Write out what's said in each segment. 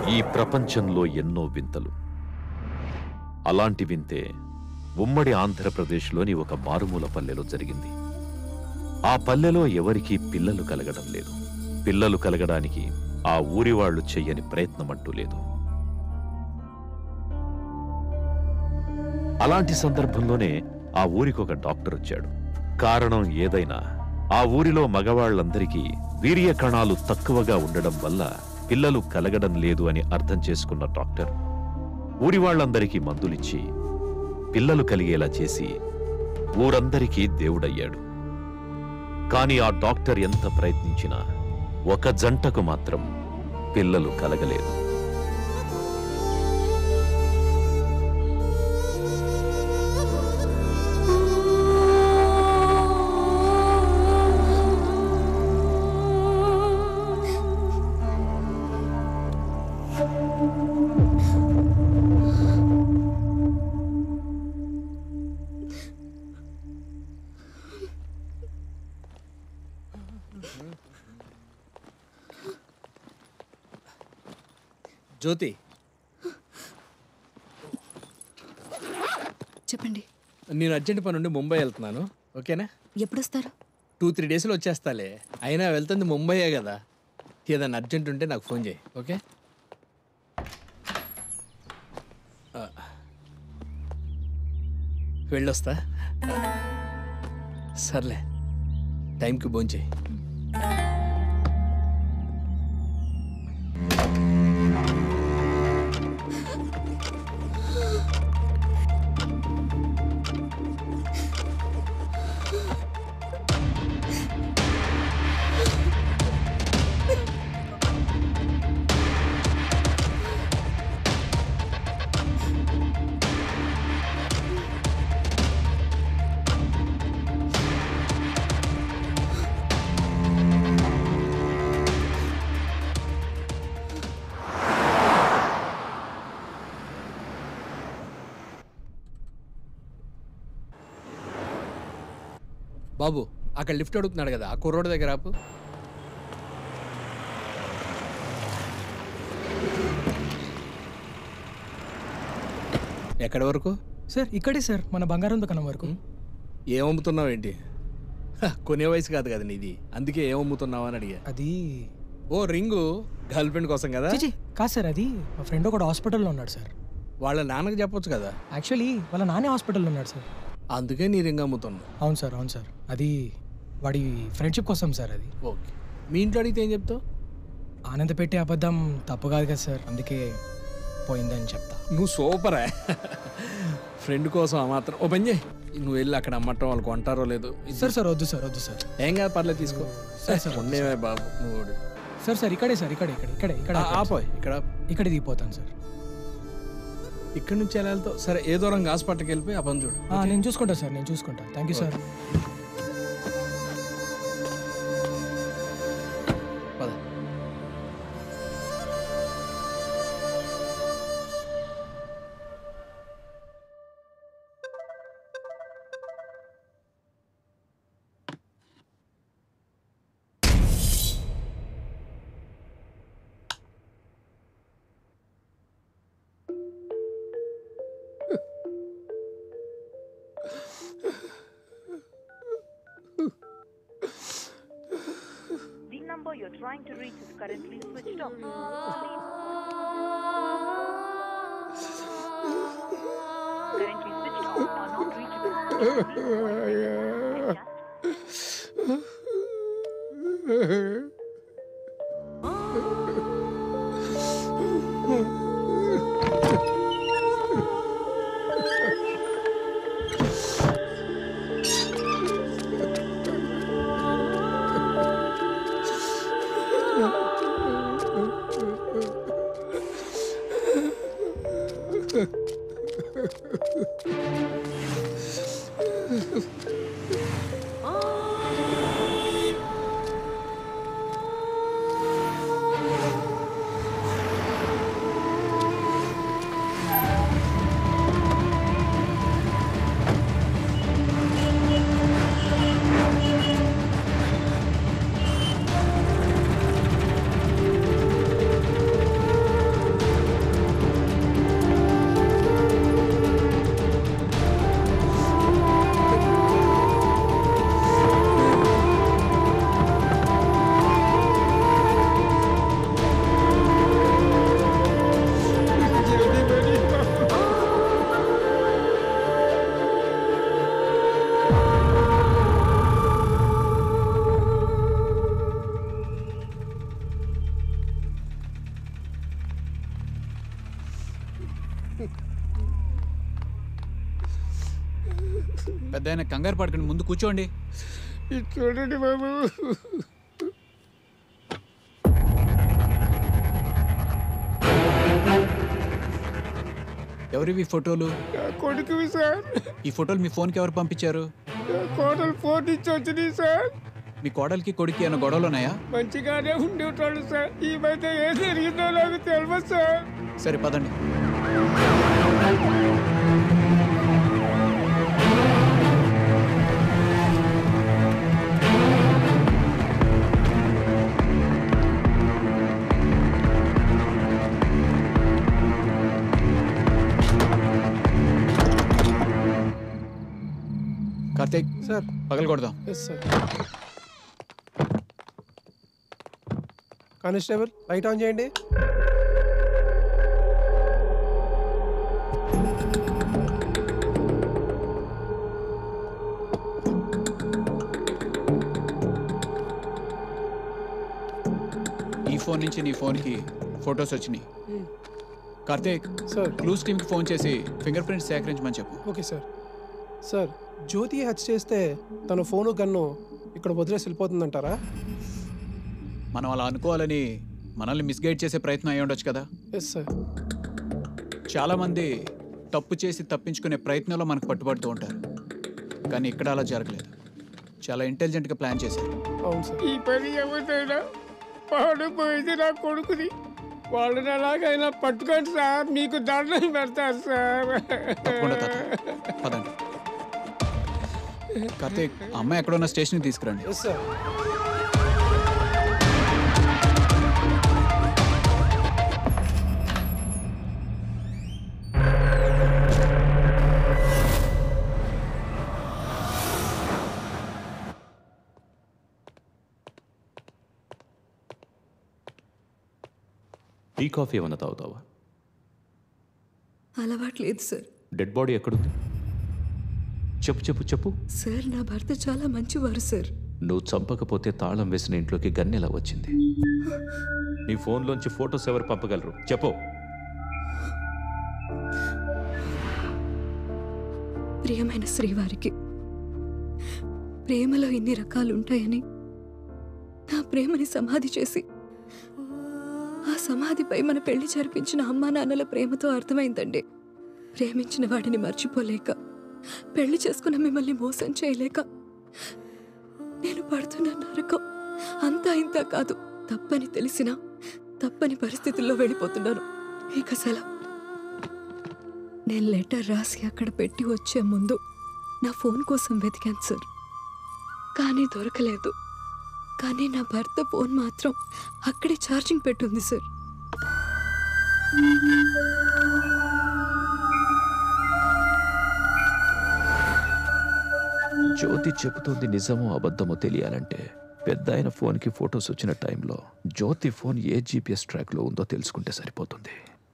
ఈ ప్రపంచంలో ఎన్నో వింతలు అలాంటి వింతే ఉమ్మడి ఆంధ్రప్రదేశ్లోని ఒక మారుమూల పల్లెలో జరిగింది ఆ పల్లెలో ఎవరికీ పిల్లలు కలగడం లేదు పిల్లలు కలగడానికి ఆ ఊరి వాళ్ళు చెయ్యని ప్రయత్నం అంటూ లేదు అలాంటి సందర్భంలోనే ఆ ఊరికి ఒక డాక్టర్ వచ్చాడు కారణం ఏదైనా ఆ ఊరిలో మగవాళ్లందరికీ వీర్య కణాలు తక్కువగా ఉండడం వల్ల పిల్లలు కలగడం లేదు అని అర్థం చేసుకున్న డాక్టర్ ఊరి వాళ్ళందరికీ మందులిచ్చి పిల్లలు కలిగేలా చేసి ఊరందరికీ దేవుడయ్యాడు కాని ఆ డాక్టర్ ఎంత ప్రయత్నించినా ఒక జంటకు మాత్రం పిల్లలు కలగలేదు జ్యోతి చెప్పండి నేను అర్జెంట్ పని నుండి ముంబై వెళ్తున్నాను ఓకేనా ఎప్పుడొస్తారు టూ త్రీ డేస్లో వచ్చేస్తాలే అయినా వెళ్తుంది ముంబైయే కదా ఏదైనా అర్జెంట్ ఉంటే నాకు ఫోన్ చేయి ఓకే ఆ. వెళ్ళొస్తా సర్లే టైంకి భోంచేయి బాబు అక్కడ లిఫ్ట్ అడుగుతున్నాడు కదా ఆ కుర్రోడి దగ్గర ఆపు ఎక్కడి వరకు సార్ ఇక్కడే సార్ మన బంగారం దుకాణం వరకు ఏం అమ్ముతున్నావు ఏంటి హ, కొనే వయసు కాదు కదా నీది అందుకే ఏం అమ్ముతున్నావు అని అడిగా అది ఓ రింగు గర్ల్ ఫ్రెండ్ కోసం కదా చిచి కాదు సార్ అది మా ఫ్రెండ్ ఒకడు హాస్పిటల్లో ఉన్నాడు సార్ వాళ్ళ నాన్నకి చెప్పొచ్చు కదా యాక్చువల్లీ వాళ్ళ నానే హాస్పిటల్లో ఉన్నాడు సార్ అందుకే నీ రింగ్ అమ్ముతున్నావు అవును సార్ అవును సార్ అది వాడి ఫ్రెండ్షిప్ కోసం సార్ అది ఓకే మీ ఇంట్లో అడిగితే ఏం చెప్తావు ఆనంద పెట్టే అబద్ధం తప్పు కాదు కదా సార్ అందుకే పోయిందని చెప్తా నువ్వు సూపరే ఫ్రెండ్ కోసం ఆ మాత్రం ఓ పని చేయి నువ్వు వెళ్ళి అక్కడ అమ్మటం వాళ్ళు కొంటారో లేదో ఇది- సార్ సార్ వద్దు సార్ వద్దు సార్ ఏం కాదు పర్లేదు తీసుకో సరే, సరే. ఉండేవే బాబు నువ్వు ఓడు. సార్ సార్ ఇక్కడే సార్ ఇక్కడే ఇక్కడ ఇక్కడే ఇక్కడ ఆ, ఆపోయ్ ఇక్కడ ఇక్కడే దిగిపోతాను సార్ ఇక్కడి నుంచి ఎలా వెళ్తావు సరే ఏ దూరంగా హాస్పిటల్కి వెళ్ళిపోయి ఆ పని చూడు ఆ, నేను చూసుకుంటా సార్ నేను చూసుకుంటా థ్యాంక్ యూ సార్ పద The number you're trying to reach is currently switched off. currently switched off or not reachable. Just పెద్ద ఆయన కంగారు పడకండి ముందు కూర్చోండి ఇది చూడండి బాబు ఎవరివి ఫోటోలు నా కొడుకువి సార్ ఈ ఫోటోలు మీ ఫోన్కి ఎవరు పంపించారు నా కోడలు ఫోన్ ఇచ్చి వచ్చినాయి సార్ మీ కోడలికి కొడుకు ఏమైనా గొడవలు ఉన్నాయా మంచిగానే ఉండేటోళ్ళు సార్ ఈ మధ్య ఏం జరిగిందో నాకు తెలియదు సార్ సరే పదండి కార్తీక్ సార్ పగలు కొడదాం yes sir constable light on చేయండి ఈ ఫోన్ నుంచి నీ ఫోన్కి ఫొటోస్ వచ్చినాయి కార్తీక్ సార్ క్లూస్ టీమ్కి ఫోన్ చేసి ఫింగర్ ప్రింట్స్ సేకరించమని చెప్పు ఓకే సార్ సార్ జ్యోతి హత్య చేస్తే తన ఫోను గన్ను ఇక్కడ వదిలేసి వెళ్ళిపోతుందంటారా మనం అలా అనుకోవాలని మనల్ని మిస్గైడ్ చేసే ప్రయత్నం అయ్యి ఉండొచ్చు కదా ఎస్ సార్ చాలామంది తప్పు చేసి తప్పించుకునే ప్రయత్నంలో మనకు పట్టుబడుతూ ఉంటారు కానీ ఇక్కడ అలా జరగలేదు చాలా ఇంటెలిజెంట్గా ప్లాన్ చేశారు అవును సార్ ఈ పని ఎవరిదైనా పాడుపోయింది నా కొడుకుది వాళ్ళని ఎలాగైనా పట్టుకోండి సార్ మీకు దండం పెడతారు సార్ తప్పకుండా తాత పదండి కార్తీక్ ఆ అమ్మాయి ఎక్కడున్న స్టేషన్కి తీసుకురండి ఎస్ సార్ టీ కాఫీ ఏమైనా తాగుతావా అలవాట్లేదు సార్ డెడ్ బాడీ ఎక్కడుంది చెప్పు చెప్పు చెప్పు సార్ నా భర్త చాలా మంచివారు సార్ నువ్వు చంపకపోతే తాళం వేసిన ఇంట్లోకి గన్నెలా వచ్చింది నీ ఫోన్లోంచి ఫొటోస్ ఎవరు పంపగలరు చెప్పు ప్రియమైన శ్రీవారికి ప్రేమలో ఇన్ని రకాలు ఉంటాయని నా ప్రేమని సమాధి చేసి ఆ సమాధిపై మన పెళ్లి జరిపించిన అమ్మా నాన్నల ప్రేమతో అర్థమైందండి ప్రేమించిన వాడిని మర్చిపోలేక పెళ్లి చేసుకున్న మిమ్మల్ని మోసం చేయలేక నేను పడుతున్న నరకం అంతా ఇంత కాదు తప్పని తెలిసినా తప్పని పరిస్థితుల్లో వెళ్ళిపోతున్నాను ఇక సెలవు నేను లెటర్ రాసి అక్కడ పెట్టి వచ్చే ముందు నా ఫోన్ కోసం వెతికాను సార్ కానీ దొరకలేదు కానీ నా భర్త ఫోన్ మాత్రం అక్కడే ఛార్జింగ్ పెట్టుంది సార్ జ్యోతి చెబుతోంది నిజమో అబద్ధమో తెలియాలంటే పెద్ద ఆయన ఫోన్కి ఫొటోస్ వచ్చిన టైంలో జ్యోతి ఫోన్ ఏ జీపీఎస్ ట్రాక్లో ఉందో తెలుసుకుంటే సరిపోతుంది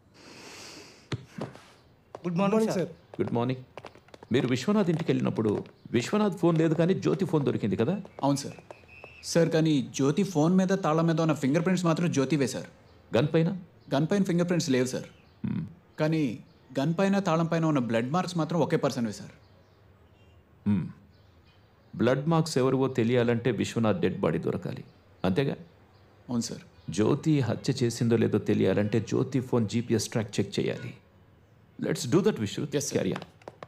good morning sir good morning మీరు విశ్వనాథ్ ఇంటికి వెళ్ళినప్పుడు విశ్వనాథ్ ఫోన్ లేదు కానీ జ్యోతి ఫోన్ దొరికింది కదా అవును సార్ సార్ కానీ జ్యోతి ఫోన్ మీద తాళం మీద ఉన్న ఫింగర్ ప్రింట్స్ మాత్రం జ్యోతి వేశారు గన్ పైన గన్ పైన ఫింగర్ ప్రింట్స్ లేవు సార్ కానీ గన్ పైన తాళం పైన ఉన్న బ్లడ్ మార్క్స్ మాత్రం ఒకే పర్సన్ వేశారు బ్లడ్ మార్క్స్ ఎవరివో తెలియాలంటే విశ్వనాథ్ డెడ్ బాడీ దొరకాలి అంతేగా అవును సార్ జ్యోతి హత్య చేసిందో లేదో తెలియాలంటే Jyothi phone GPS track check చేయాలి let's do that Vishwa Yes, sir. క్యారియా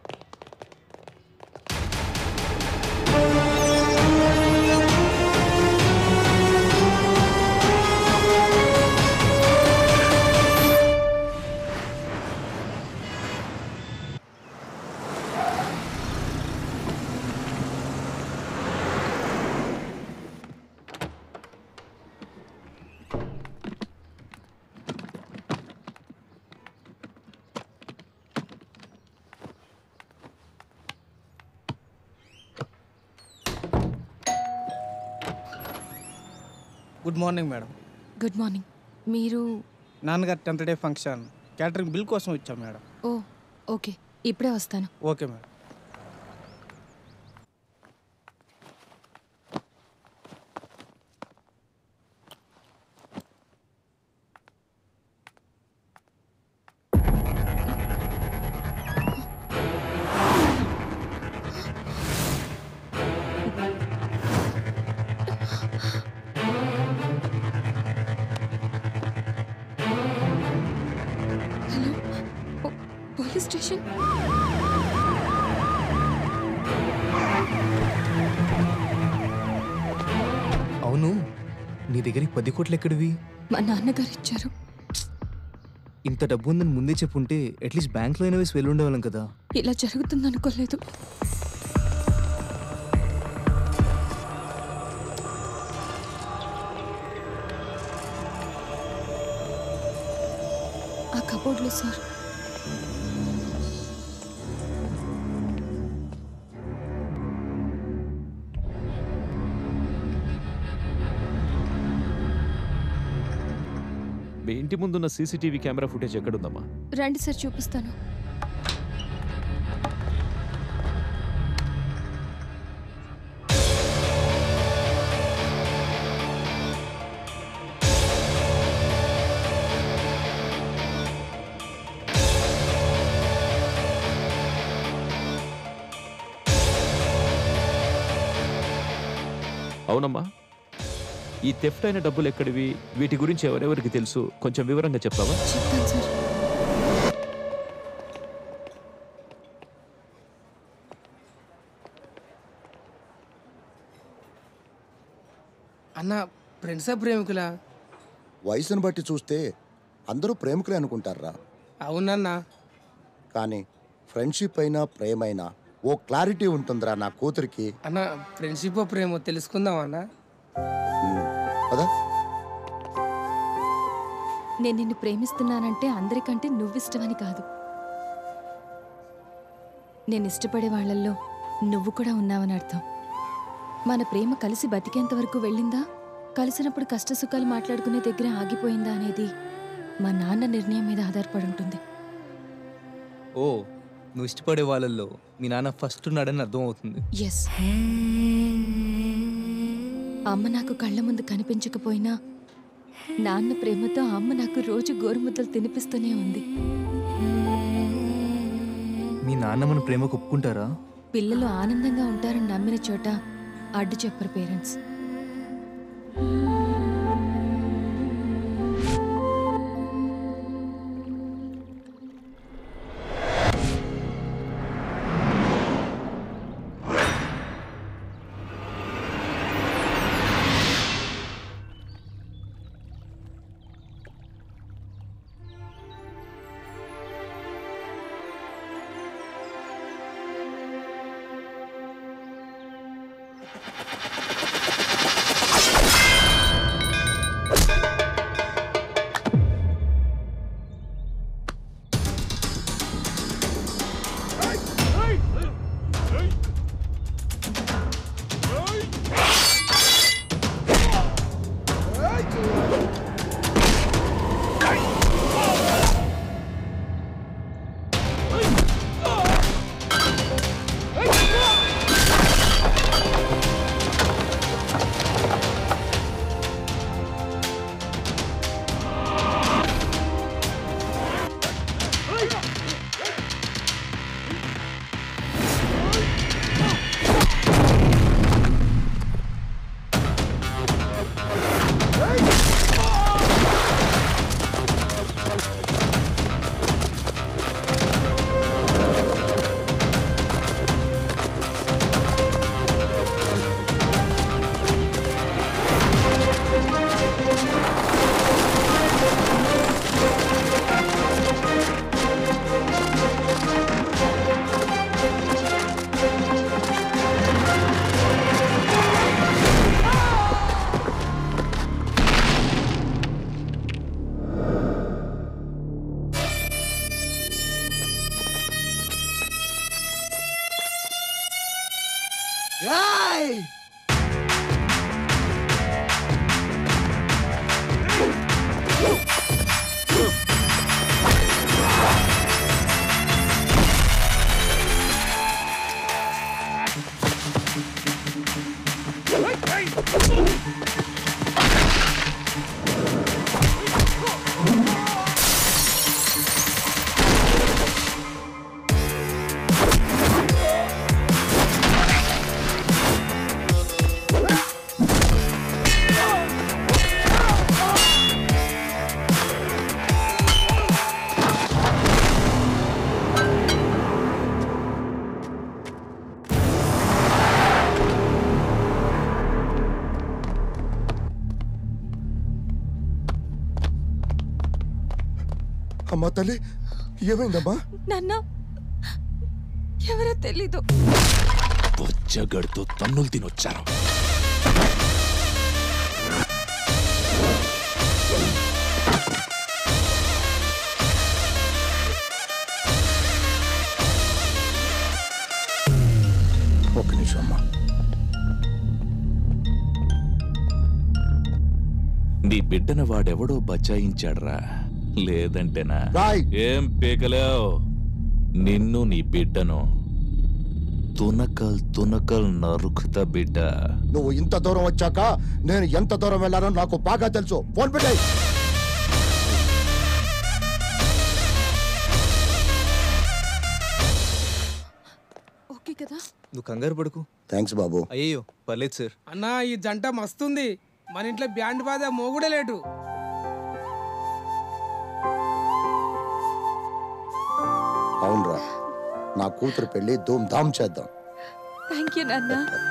good morning madam good morning మీరు నాన్నగారు tenth day function catering bill కోసం వచ్చాం మేడం ఓ ఓకే ఇప్పుడే వస్తాను ఓకే మేడం పోలీస్ స్టేషన్ అవును నీ దగ్గరికి పది కోట్లు ఎక్కడివి మా నాన్నగారు ఇచ్చారు ఇంత డబ్బు ఉందని ముందే చెప్పుంటే అట్లీస్ట్ బ్యాంక్లో అయినా వేసి వెళ్ళి ఉండేవాళ్ళం కదా ఇలా జరుగుతుంది అనుకోలేదు ఆ కబోర్డ్లో సార్ మీ ఇంటి ముందున్న సీసీటీవీ కెమెరా ఫుటేజ్ ఎక్కడుందమ్మా రండి సార్ చూపిస్తాను అవునమ్మా ఈ థెఫ్ట్ అయిన డబ్బులు ఎక్కడివి వీటి గురించి ఎవరెవరికి తెలుసు కొంచెం వివరంగా చెప్తావా చెప్తాను సార్ అన్న ఫ్రెండ్సా ప్రేమికులా వయసును బట్టి చూస్తే అందరూ ప్రేమికులే అనుకుంటారా అవునన్నా కానీ ఫ్రెండ్షిప్ అయినా ప్రేమైనా ఓ క్లారిటీ ఉంటుందిరా నా కూతురికి అన్న ఫ్రెండ్షిప్ ప్రేమో తెలుసుకుందాం అన్న ఉమ్, పదా నేను నిన్ను ప్రేమిస్తున్నానంటే అందరికంటే నువ్విష్టమని కాదు నేను ఇష్టపడే వాళ్ళల్లో నువ్వు కూడా ఉన్నావని అర్థం మన ప్రేమ కలిసి బతికేంత వరకు వెళ్ళిందా కలిసినప్పుడు కష్టసుఖాలు మాట్లాడుకునే దగ్గర ఆగిపోయిందా అనేది మా నాన్న నిర్ణయం మీద ఆధారపడి ఉంటుంది ఓ నువ్వు ఇష్టపడే వాళ్ళల్లో మీ నాన్న ఫస్ట్ ఉన్నాడని అర్థం అవుతుంది ఎస్ అమ్మ నాకు కళ్ళ ముందు కనిపించకపోయినా నాన్న ప్రేమతో అమ్మ నాకు రోజు గోరుముద్దలు తినిపిస్తూనే ఉంది మీ నాన్న మన ప్రేమకు ఒప్పుకుంటారా పిల్లలు ఆనందంగా ఉంటారని నమ్మిన చోట అడ్డు చెప్పరు పేరెంట్స్ అమ్మా తల్లి ఏమైందమ్మా నాన్న ఎవరో తెలీదు బొచ్చగడుతో తన్నులు తినొచ్చారు ఒక నిమిషం అమ్మా నీ బిడ్డన వాడెవడో బచాయించాడ్రా లేదంటేనా రాయ్ ఏం పీకలేవు నిన్ను నీ బిడ్డను తునకల్ తునకల్ నరుకుతా బిడ్డ నువ్వు ఇంత దూరం వచ్చాక నేను ఎంత దూరం వెళ్ళానో నాకు బాగా తెలుసు ఫోన్ పెట్టాయి ఓకే కదా నువ్వు కంగారు పడుకు థ్యాంక్స్ బాబు అయ్యో పర్లేదు సార్ అన్నా ఈ జంట మస్తుంది మన ఇంట్లో బ్యాండ్ బాధ మోగుడే లేటు అవునరా నా కూతురు పెళ్లి ధూమ్ ధామ్ చేద్దాం థ్యాంక్ యూ నాన్న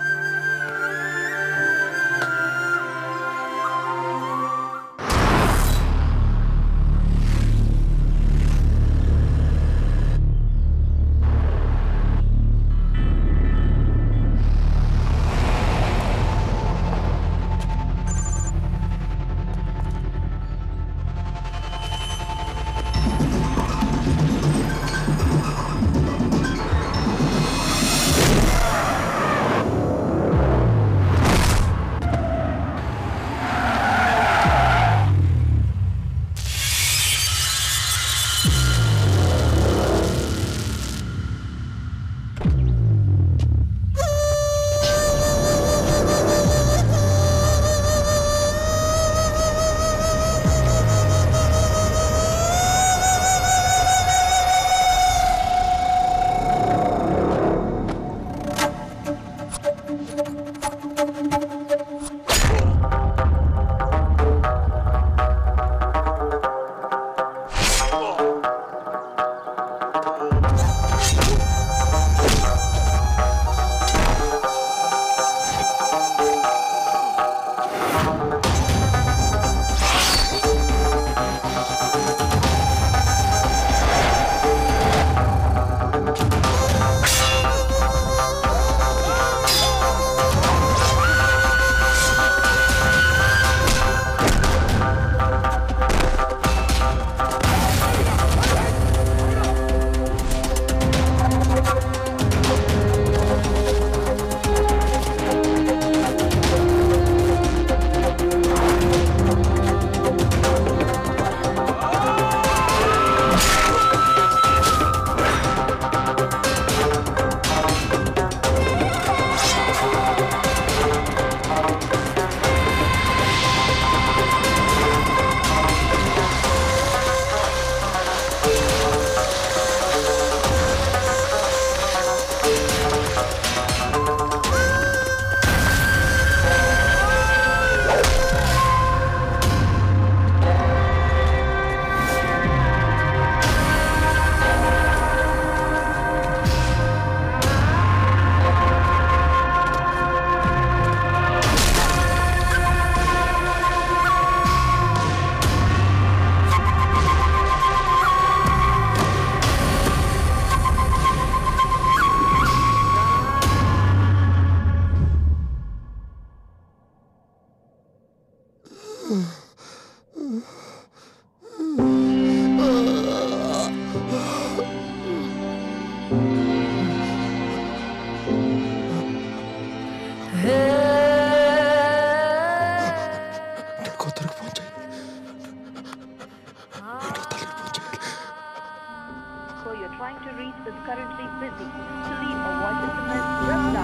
So you're trying to reach is currently busy. To leave a voice SMS, just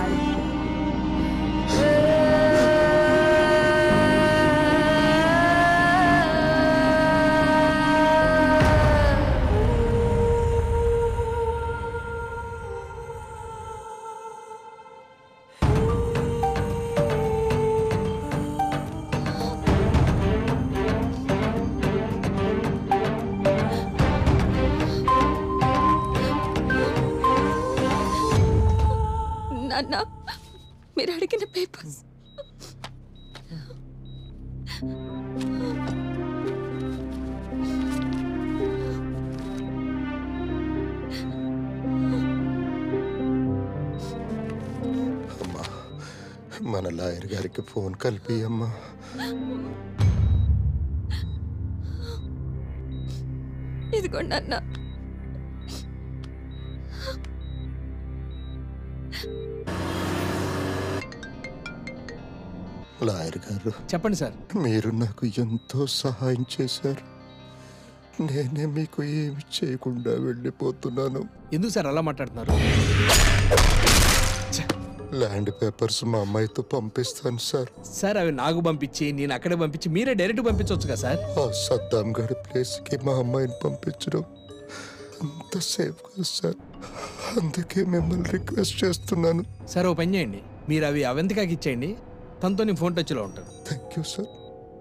dial నాన్న మీరు అడిగిన పేపర్స్ లాయర్ గారికి ఫోన్ కలిపి అమ్మా ఇదిగోండి అన్న లాయర్ గారు చెప్పండి సార్ మీరు నాకు ఎంతో సహాయం చేశారు నేనే మీకు ఏమి చేయకుండా వెళ్ళిపోతున్నాను ఎందుకు సార్ అలా మాట్లాడుతున్నారు ల్యాండ్ పేపర్స్ మా అమ్మాయితో పంపిస్తాను సార్ సార్ అవి నాకు పంపించి నేను అక్కడే పంపించి మీరే డైరెక్ట్ పంపించవచ్చు కదా సార్ ఆ సద్దాం గడి ప్లేస్కి మా అమ్మాయిని పంపించడం అంత సేఫ్ కాదు సార్ అందుకే మిమ్మల్ని రిక్వెస్ట్ చేస్తున్నాను సార్ ఓ పని చేయండి మీరు అవి అవంతికాకి ఇచ్చేయండి తనతో నేను ఫోన్ టచ్లో ఉంటాను థ్యాంక్ యూ సార్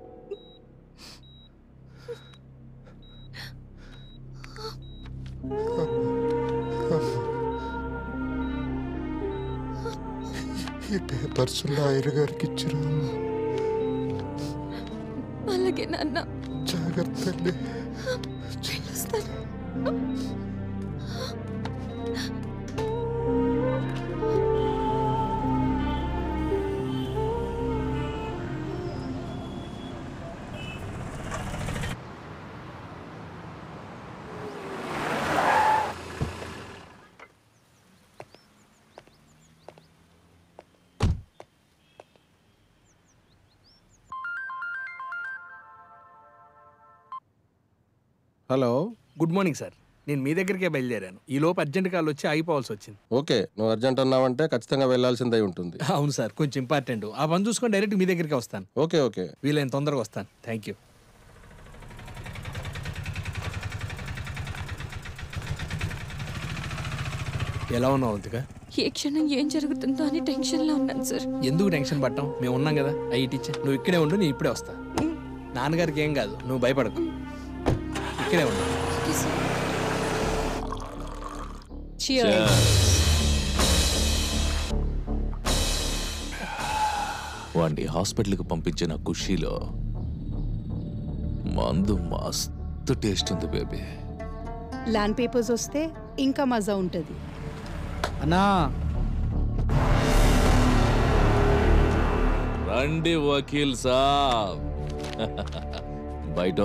ఈ పేపర్స్ లాయర్ గారికి ఇచ్చిరా అలాగే నాన్న జాగ్రత్త తల్లి. వెళ్ళొస్తాను హలో గుడ్ మార్నింగ్ సార్ నేను మీ దగ్గరికే బయలుదేరాను ఈ లోపు అర్జెంట్ కాల్ వచ్చి ఆగిపోవాల్సి వచ్చింది ఓకే నువ్వు అర్జెంట్ అన్నావంటే ఖచ్చితంగా వెళ్ళాల్సిందే ఉంటుంది అవును సార్ కొంచెం ఇంపార్టెంట్ ఆ పని చూసుకొని డైరెక్ట్ మీ దగ్గరికి వస్తాను ఓకే ఓకే వీలైన తొందరగా వస్తాను థ్యాంక్ యూ ఎలా ఉన్నావు అవంతిక ఏ క్షణం ఏం జరుగుతుందో అని టెన్షన్లో ఉన్నాను సార్ ఎందుకు టెన్షన్ పడ్డాం మేము ఉన్నాం కదా అయ్యి టీచర్ నువ్వు ఇక్కడే ఉండు నేను ఇప్పుడే వస్తా నాన్నగారికి ఏం కాదు నువ్వు భయపడకు ఇక్కడే ఉండు వాణ్ణి హాస్పిటల్కి పంపించిన ఖుషీలో మందు మస్తు టేస్ట్ ఉంది బేబీ ల్యాండ్ పేపర్స్ వస్తే ఇంకా మజా ఉంటుంది అన్నా రండి వకీల్ సాబ్ బయట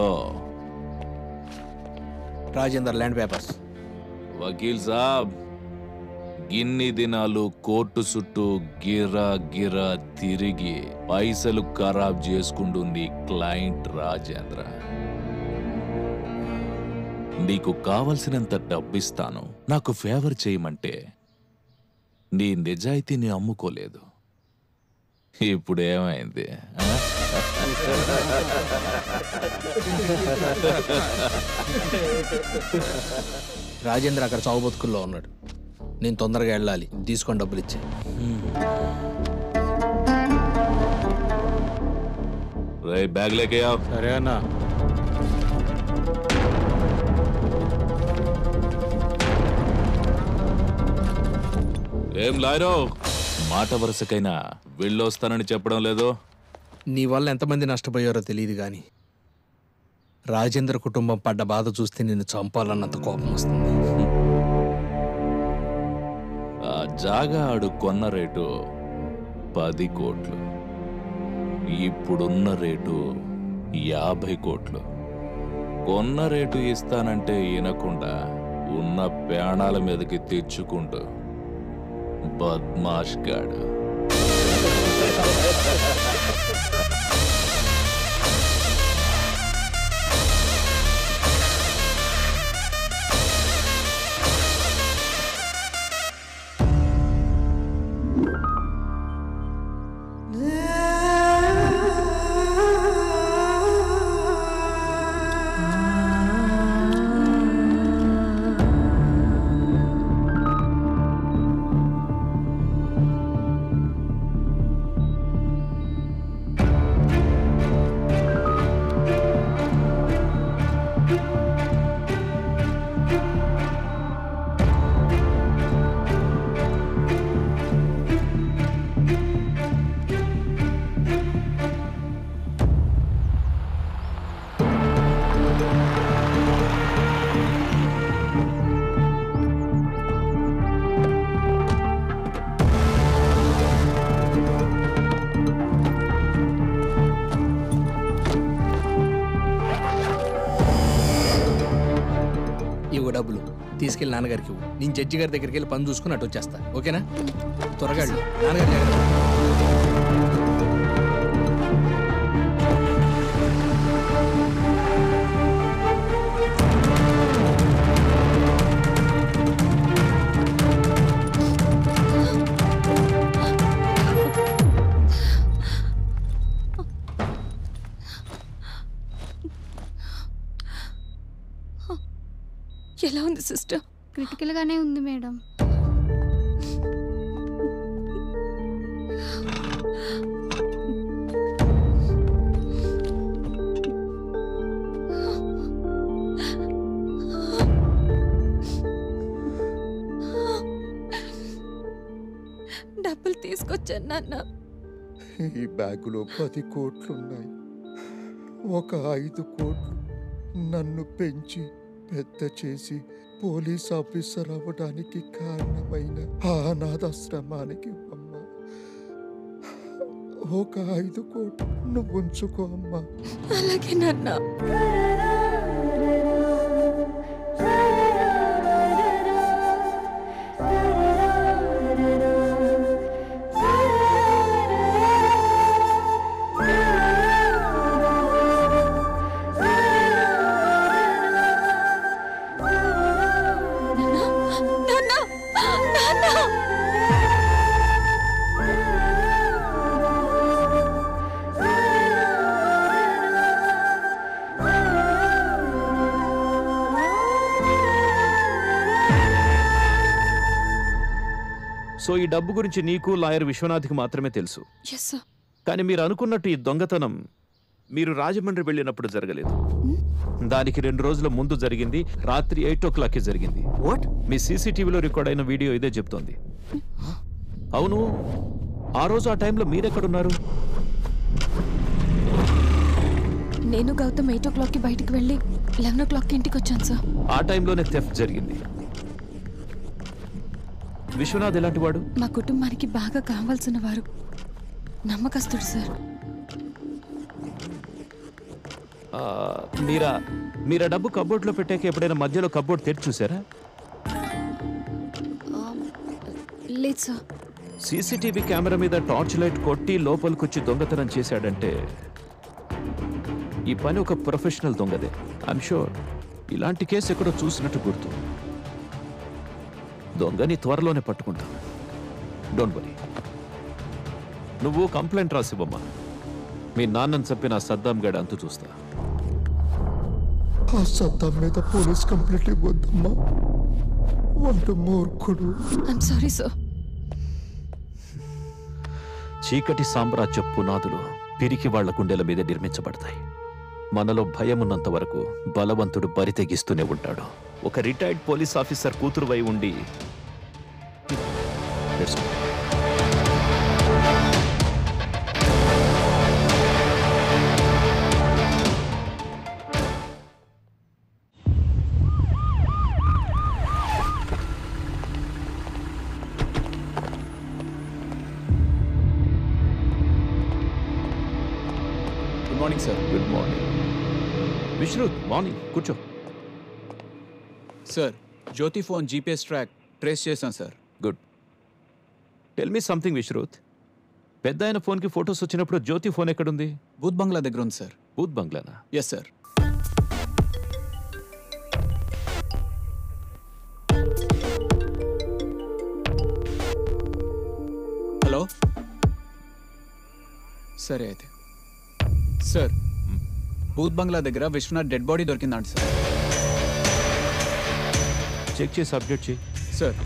రాజేందర్ ల్యాండ్ పేపర్స్ వకీల్ సాబ్ ఇన్ని దినాలు కోర్టు చుట్టూ గిరా గిరా తిరిగి పైసలు ఖరాబ్ చేసుకుంటుంది క్లయింట్ రాజేంద్ర నీకు కావలసినంత డబ్బిస్తాను నాకు ఫేవర్ చేయమంటే నీ నిజాయితీని అమ్ముకోలేదు ఇప్పుడు ఏమైంది ఆ? రాజేంద్ర అక్కడ చావు బతుకుల్లో ఉన్నాడు నేను తొందరగా వెళ్ళాలి తీసుకొని డబ్బులు ఇచ్చే రే బ్యాగ్ లేకే సరే అన్నా ఏం లాయరో మాట వరుసకైనా వెళ్ళొస్తానని చెప్పడం లేదు నీ వల్ల ఎంతమంది నష్టపోయారో తెలియదు కానీ రాజేంద్ర కుటుంబం పడ్డ బాధ చూస్తే నిన్ను చంపాలన్నంత కోపం వస్తుంది ఆ జాగా ఆడు కొన్న రేటు పది కోట్లు ఇప్పుడున్న రేటు యాభై కోట్లు కొన్న రేటు ఇస్తానంటే వినకుండా ఉన్న ప్రాణాల మీదకి తెచ్చుకుంటూ బద్మాష్ గాడు డబ్బులు తీసుకెళ్ళి నాన్నగారికి ఇవ్వు. నేను జడ్జి గారి దగ్గరికి వెళ్ళి పని చూసుకుని అటు వచ్చేస్తా ఓకేనా త్వరగా వెళ్ళు. నాన్నగారి జాగ్రత్త. ఎలా ఉంది సిస్టర్ క్రిటికల్గానే ఉంది మేడం డబ్బులు తీసుకొచ్చాను నాన్న ఈ బ్యాగులో పది కోట్లున్నాయి ఒక ఐదు కోట్లు నన్ను పెంచి పెద్ద చేసి పోలీస్ ఆఫీసర్ అవ్వడానికి కారణమైన ఆ అనాథాశ్రమానికి అమ్మ ఒక ఐదు కోట్లు నువ్వు ఉంచుకో అమ్మా అలాగే నాన్న నాన్న నాన్న సో ఈ డబ్బు గురించి నీకు లాయర్ విశ్వనాథ్కి మాత్రమే తెలుసు ఎస్ సార్ కానీ మీరు అనుకున్నట్టు ఈ దొంగతనం మీరు రాజమండ్రి వెళ్ళినప్పుడు జరగలేదు దానికి రెండు రోజుల ముందు జరిగింది రాత్రి ఎయిట్ ఓ క్లాక్కి జరిగింది వాట్ మీ సీసీటీవీలో రికార్డ్ అయిన వీడియో ఇదే చెప్తోంది అవును ఆ రోజు ఆ టైంలో మీరెక్కడున్నారు నేను గౌతమ్ ఎయిట్ ఓ క్లాక్కి బయటికి వెళ్ళి లెవెన్ ఓ క్లాక్కి ఇంటికి వచ్చాను సార్ ఆ టైంలోనే థెఫ్ట్ జరిగింది విశ్వనాథ్ ఎలాంటి వాడు మా కుటుంబానికి బాగా కావాల్సిన వారు నమ్మకస్తుడు సార్ ఆ, మీరా మీరా డబ్బు కబోర్డ్లో పెట్టాక ఎప్పుడైనా మధ్యలో కబోర్డ్ తెరిచి చూసారా లేదు సార్ సీసీటీవీ కెమెరా మీద టార్చ్ లైట్ కొట్టి లోపలికొచ్చి దొంగతనం చేశాడంటే ఈ పని ఒక ప్రొఫెషనల్ దొంగదే ఐఎమ్ షూర్ ఇలాంటి కేసు ఎక్కడో చూసినట్టు గుర్తు దొంగని త్వరలోనే పట్టుకుంటాం డోంట్ వరీ నువ్వు కంప్లైంట్ రాసివ్వమ్మా మీ నాన్నని చంపిన ఆ సద్దాం గడ అంతు చూస్తా ఆ సద్దాం మీద పోలీస్ కంప్లైంట్ ఇవ్వద్దమ్మా వాడు మూర్ఖుడు ఐఎమ్ సారీ సార్ చీకటి సామ్రాజ్య పునాదులు పిరికి వాళ్ల గుండెల మీద నిర్మించబడతాయి మనలో భయం ఉన్నంత వరకు బలవంతుడు బరి తెగిస్తూనే ఉంటాడు ఒక రిటైర్డ్ పోలీస్ ఆఫీసర్ కూతురువై ఉండి Let's go. Good morning sir good morning Vishnu morning కూర్చో sir Jyothi phone GPS track trace చేశాం sir good tell me something Vishruth పెద్ద ఆయన ఫోన్కి ఫొటోస్ వచ్చినప్పుడు జ్యోతి ఫోన్ ఎక్కడుంది బూత్ బంగ్లా దగ్గర ఉంది సార్ బూత్ బంగ్లానా ఎస్ సార్ హలో సరే అయితే సార్ బూత్ బంగ్లా దగ్గర విశ్వనాథ్ డెడ్ బాడీ దొరికిందంట సార్ చెక్ చేసి అప్డేట్ చేయి సార్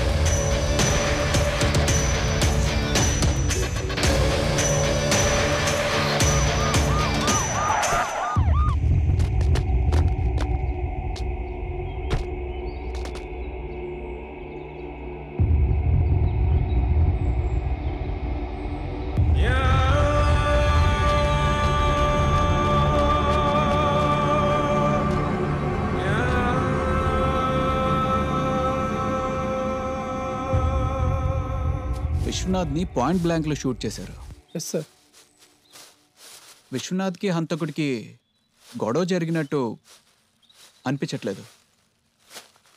విశ్వనాథ్ని పాయింట్ బ్లాంక్లో షూట్ చేశారు ఎస్ సార్ విశ్వనాథ్కి హంతకుడికి గొడవ జరిగినట్టు అనిపించట్లేదు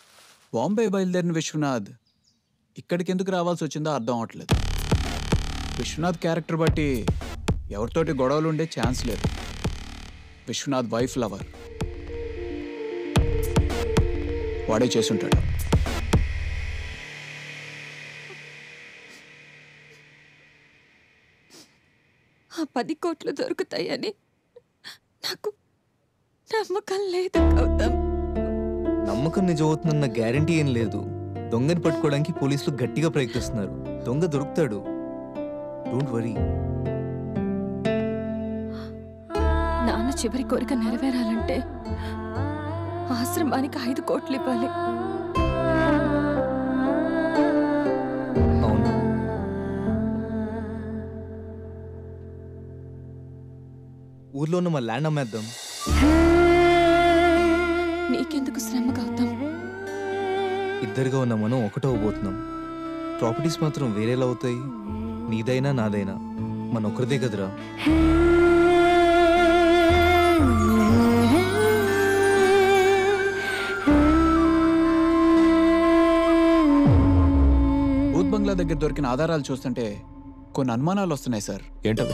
బాంబే బయలుదేరిన విశ్వనాథ్ ఇక్కడికి ఎందుకు రావాల్సి వచ్చిందో అర్థం అవట్లేదు విశ్వనాథ్ క్యారెక్టర్ బట్టి ఎవరితోటి గొడవలు ఉండే ఛాన్స్ లేదు విశ్వనాథ్ వైఫ్ లవర్ వాడే చేసుంటాడు ఆ పది కోట్లు దొరుకుతాయని నాకు నమ్మకం లేదు గౌతమ్ నమ్మకం నిజమవుతుందన్న గ్యారంటీ ఏం లేదు దొంగని పట్టుకోవడానికి పోలీసులు గట్టిగా ప్రయత్నిస్తున్నారు దొంగ దొరుకుతాడు డోంట్ వరీ నాన్న చివరి కోరిక నెరవేరాలంటే ఆశ్రమానికి ఐదు కోట్లు ఇవ్వాలి అవును ఊర్లో ఉన్న మా ల్యాండ్ అమ్మేద్దాం నీకెందుకు శ్రమ గౌతమ్ ఇద్దరుగా ఉన్న మనం ఒకటో అవబోతున్నాం ప్రాపర్టీస్ మాత్రం వేరేలా అవుతాయి నీదైనా నాదైనా మన ఒకరిదే కదరా భూత్ బంగ్లా దగ్గర దొరికిన ఆధారాలు చూస్తుంటే కొన్ని అనుమానాలు వస్తున్నాయి సార్ ఏంటవి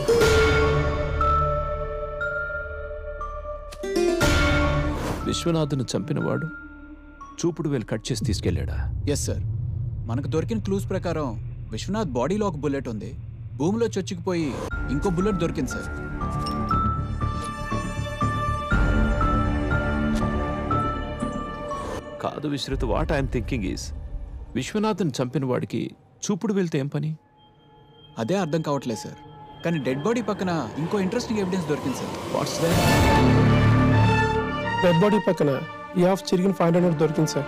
విశ్వనాథ్ను చంపినవాడు చూపుడు వేలు కట్ చేసి తీసుకెళ్ళాడా ఎస్ సార్ మనకు దొరికిన క్లూస్ ప్రకారం విశ్వనాథ్ బాడీలో ఒక బుల్లెట్ ఉంది భూమిలో చొచ్చుకుపోయి ఇంకో బుల్లెట్ దొరికింది సార్ కాదు Vishruth what I'm thinking is విశ్వనాథ్ని చంపిన వాడికి చూపుడు వెళ్తే ఏం పని అదే అర్థం కావట్లేదు సార్ కానీ డెడ్ బాడీ పక్కన ఇంకో ఇంట్రెస్టింగ్ ఎవిడెన్స్ దొరికింది సార్ వాట్స్ డెడ్ బాడీ పక్కన ఈ హాఫ్ చిరిగిన ఫైవ్ హండ్రెడ్ దొరికింది సార్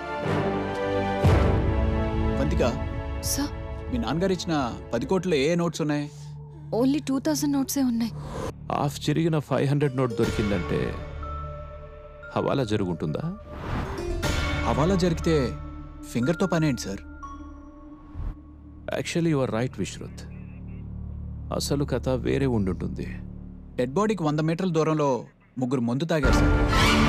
వంతిక సార్ మీ నాన్నగారు ఇచ్చిన పది కోట్ల ఏ నోట్స్ ఉన్నాయి ఓన్లీ టూ థౌజండ్ నోట్సే ఉన్నాయి హాఫ్ చిరిగిన ఫైవ్ హండ్రెడ్ నోట్ దొరికిందంటే హవాలా జరుగుంటుందా హవాలా జరిగితే ఫింగర్తో పని ఏంటి sir actually your right Vishruth అసలు కథ వేరే ఉండుంటుంది డెడ్ బాడీకి వంద మీటర్ల దూరంలో ముగ్గురు మందు తాగారు సార్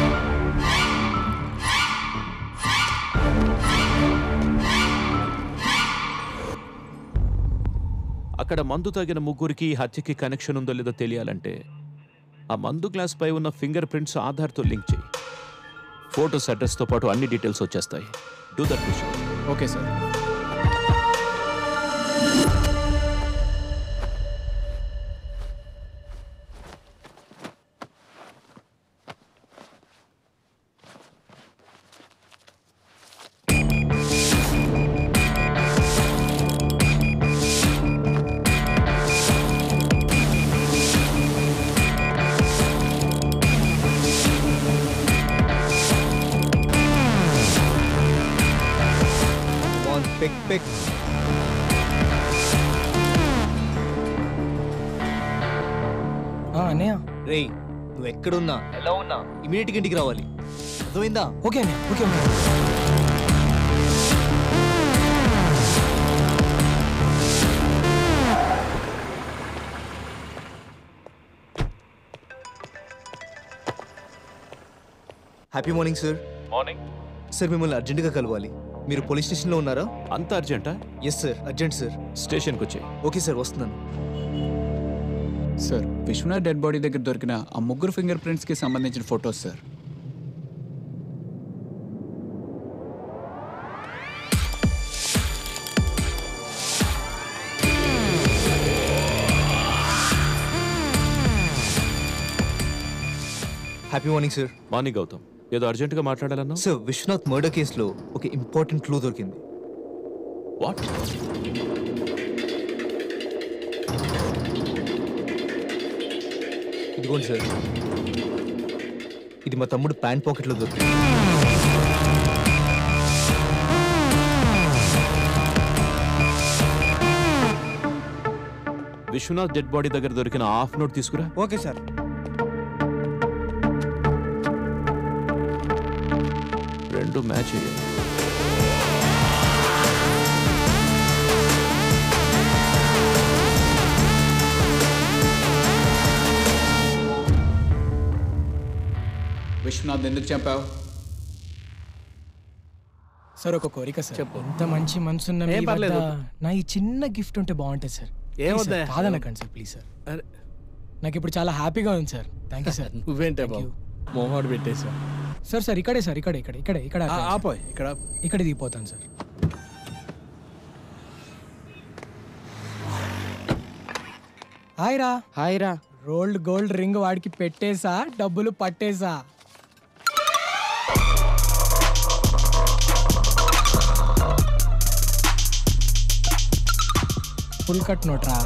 అక్కడ మందు తగిన ముగ్గురికి ఈ హత్యకి కనెక్షన్ ఉందో లేదో తెలియాలంటే ఆ మందు గ్లాస్ పై ఉన్న ఫింగర్ ప్రింట్స్ ఆధార్తో లింక్ చేయి ఫోటోస్ అడ్రస్తో పాటు అన్ని డీటెయిల్స్ వచ్చేస్తాయి డూ దట్ విషయం ఓకే సార్ ఆన్ పిక్ పిక్ అన్నయ్య రేయ్ నువ్వు ఎక్కడున్నా ఎలా ఉన్నా ఇమీడియట్ ఇంటికి రావాలి అర్థమైందా ఓకే అన్నయ్య okay okay happy morning sir morning sir మిమ్మల్ని అర్జెంటుగా కలవాలి మీరు పోలీస్ స్టేషన్లో ఉన్నారా అంత అర్జెంటా ఎస్ సార్ అర్జెంట్ సార్ స్టేషన్కి వచ్చే ఓకే సార్ వస్తున్నాను సార్ విశ్వనాథ్ డెడ్ బాడీ దగ్గర దొరికిన ఆ ముగ్గురు ఫింగర్ ప్రింట్స్కి సంబంధించిన photos sir happy morning sir morning Gautham ఏదో అర్జెంటుగా మాట్లాడాలన్నా సార్ విశ్వనాథ్ మర్డర్ కేసులో ఒక ఇంపార్టెంట్ క్లూ దొరికింది వాట్ ఇదిగోండి సార్ ఇది మా తమ్ముడు ప్యాంట్ పాకెట్లో దొరికింది విశ్వనాథ్ డెడ్ బాడీ దగ్గర దొరికిన హాఫ్ నోట్ తీసుకురా ఓకే సార్ రెండు మ్యాచ్ అయ్యాయి విశ్వనాథ్ ఎందుకు చంపావు సార్ ఒక కోరిక సార్ ఎంత మంచి మనసున్న మీ ఏం పర్లేదు, వద్ద వద్దు. నా ఈ చిన్న గిఫ్ట్ ఉంటే బాగుంటుంది సార్ ఏం Please వద్దా? సార్, కాదనకండి సార్ ప్లీజ్ సార్ నాకు ఇప్పుడు చాలా హ్యాపీగా ఉంది సార్ థ్యాంక్ యూ సార్ నువ్వేంటే బాబు మోహాడు పెట్టేసా సార్ సార్ ఇక్కడే సార్ ఇక్కడే ఇక్కడ ఇక్కడే ఇక్కడ ఆ, ఆపోయ్, ఇక్కడ ఇక్కడ దిగిపోతాను సార్ హాయ్ రా హాయ్ రా రోల్డ్ గోల్డ్ రింగ్ వాడికి పెట్టేసా డబ్బులు పట్టేసా ఫుల్ కట్ నోట్ రా